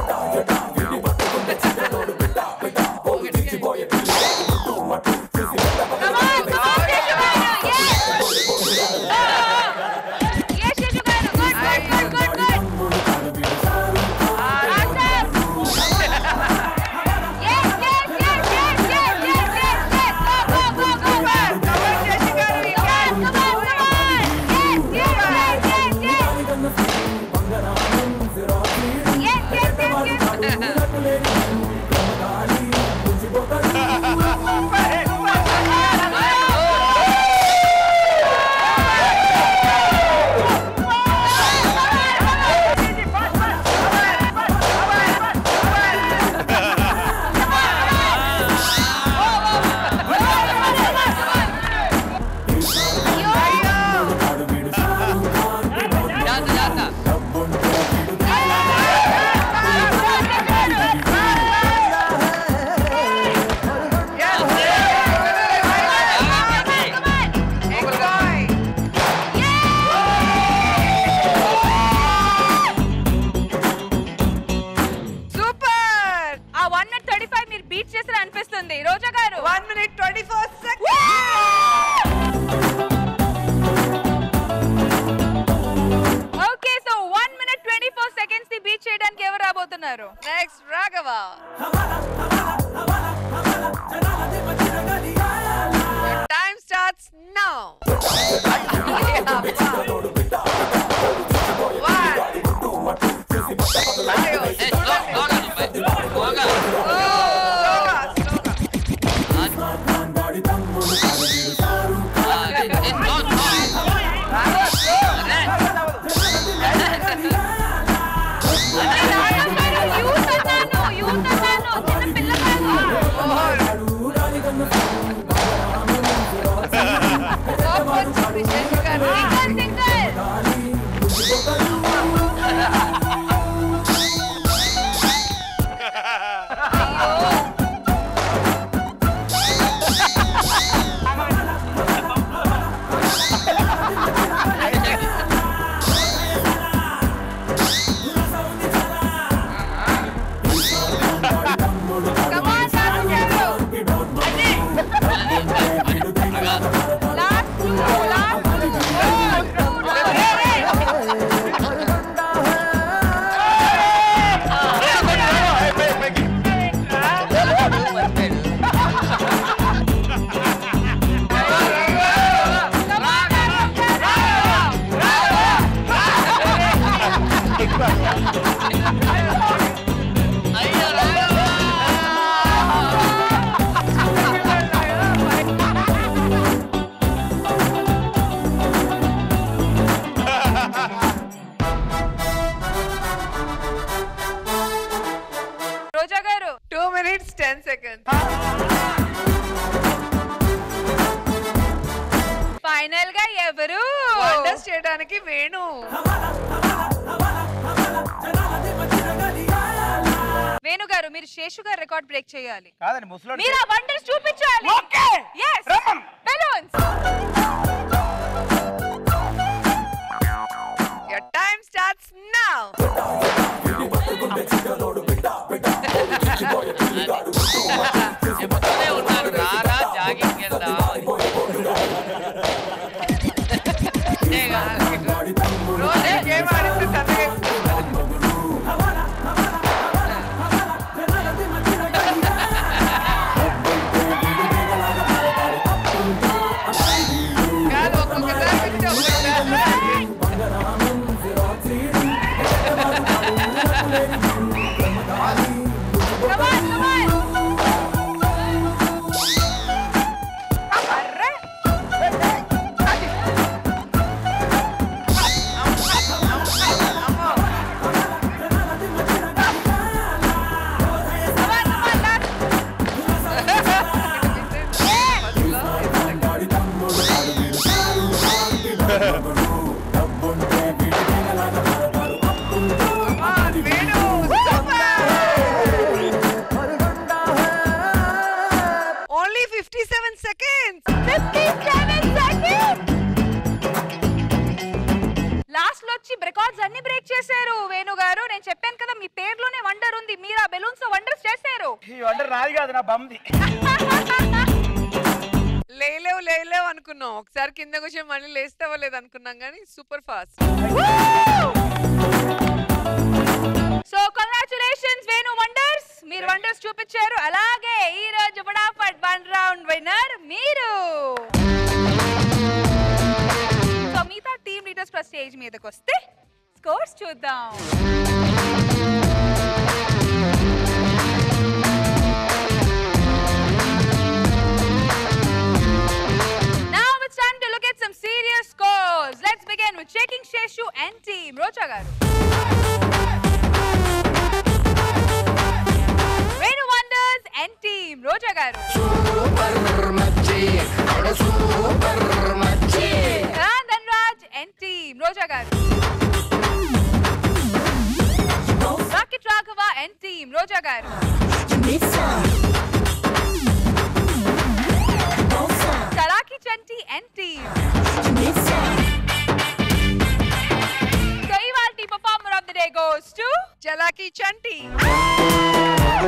Super ఆ one minute thirty five మీరు beat చేసిన అనిపిస్తుంది Roja garu one minute twenty four okay so one minute twenty four seconds ని బీట్ చేయడానికి ఎవరు రాబోతున్నారు next Raghava time starts now Roja garu two minutes ten seconds final గా ఎవరు వండర్స్ చేయడానికి వేణు వేణు గారు మీరు శేషు గారు రికార్డ్ బ్రేక్ చేయాలి కాదండి ముసలోడు మీరు ఆ వండర్స్ చూపించాలి Yes. Balloons. Your time starts now. చెప్తూనే ఉన్నాను రారా జాగింగ్ వెళ్దాం అని. రోజు గేమ్ ఆడిస్తే సన్నగా Thank రికార్డ్స్ అన్ని బ్రేక్ చేశారు వేణు గారు నేను చెప్పాను కదా మీ పేరులోనే వండర్ ఉంది మీరు ఆ బెలూన్స్ వండర్స్ చేశారు ఈ వండర్ నాది కాదు నా బమ్ది లేలేవు లేలేవు అనుకున్నాం ఒకసారి కింద కూర్చొని మళ్ళీ లేస్తావో లేదు అనుకున్నాం కానీ super fast so congratulations Venu Wonders మీరు వండర్స్ చూపించారు అలాగే ఈ రోజు ఫటాఫట్ వన్ రౌండ్ విన్నర్ మీరు సో మిగతా టీమ్ లీడర్స్ ప్లస్ స్టేజ్ మీదకి వస్తే స్కోర్స్ చూద్దాం Now it's time to look at some serious scores. Let's begin with Shaking Sheshu and team. Rocha garu. Venu Wonders and team. Rocha garu. Karan Dhanraj and team. Rocha garu. Rocket Raghava and team. Rocha garu. Karaki Chanti and team. So ఇవాల్టి performer of the day goes to చలాకి Chanti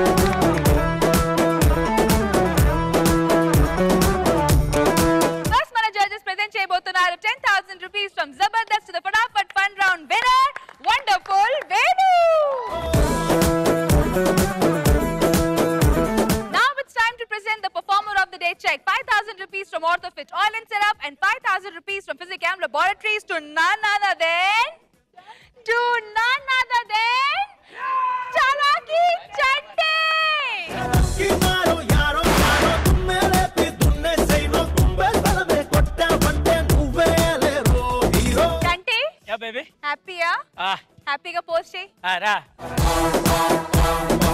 First మన judges present చేయబోతున్నారు 10,000 rupees from Zabardast to the Fatapat Fun Round winner, Wonderful Venu. Now it's time to present the performer of the day check. 5,000 rupees from Orthofit Oil and Syrup and 5,000 rupees from Physicam Laboratories to none other than to none other than Chalaki Chante. Chante, yeah baby హ్యాపీయా హ్యాపీగా post చేయి రా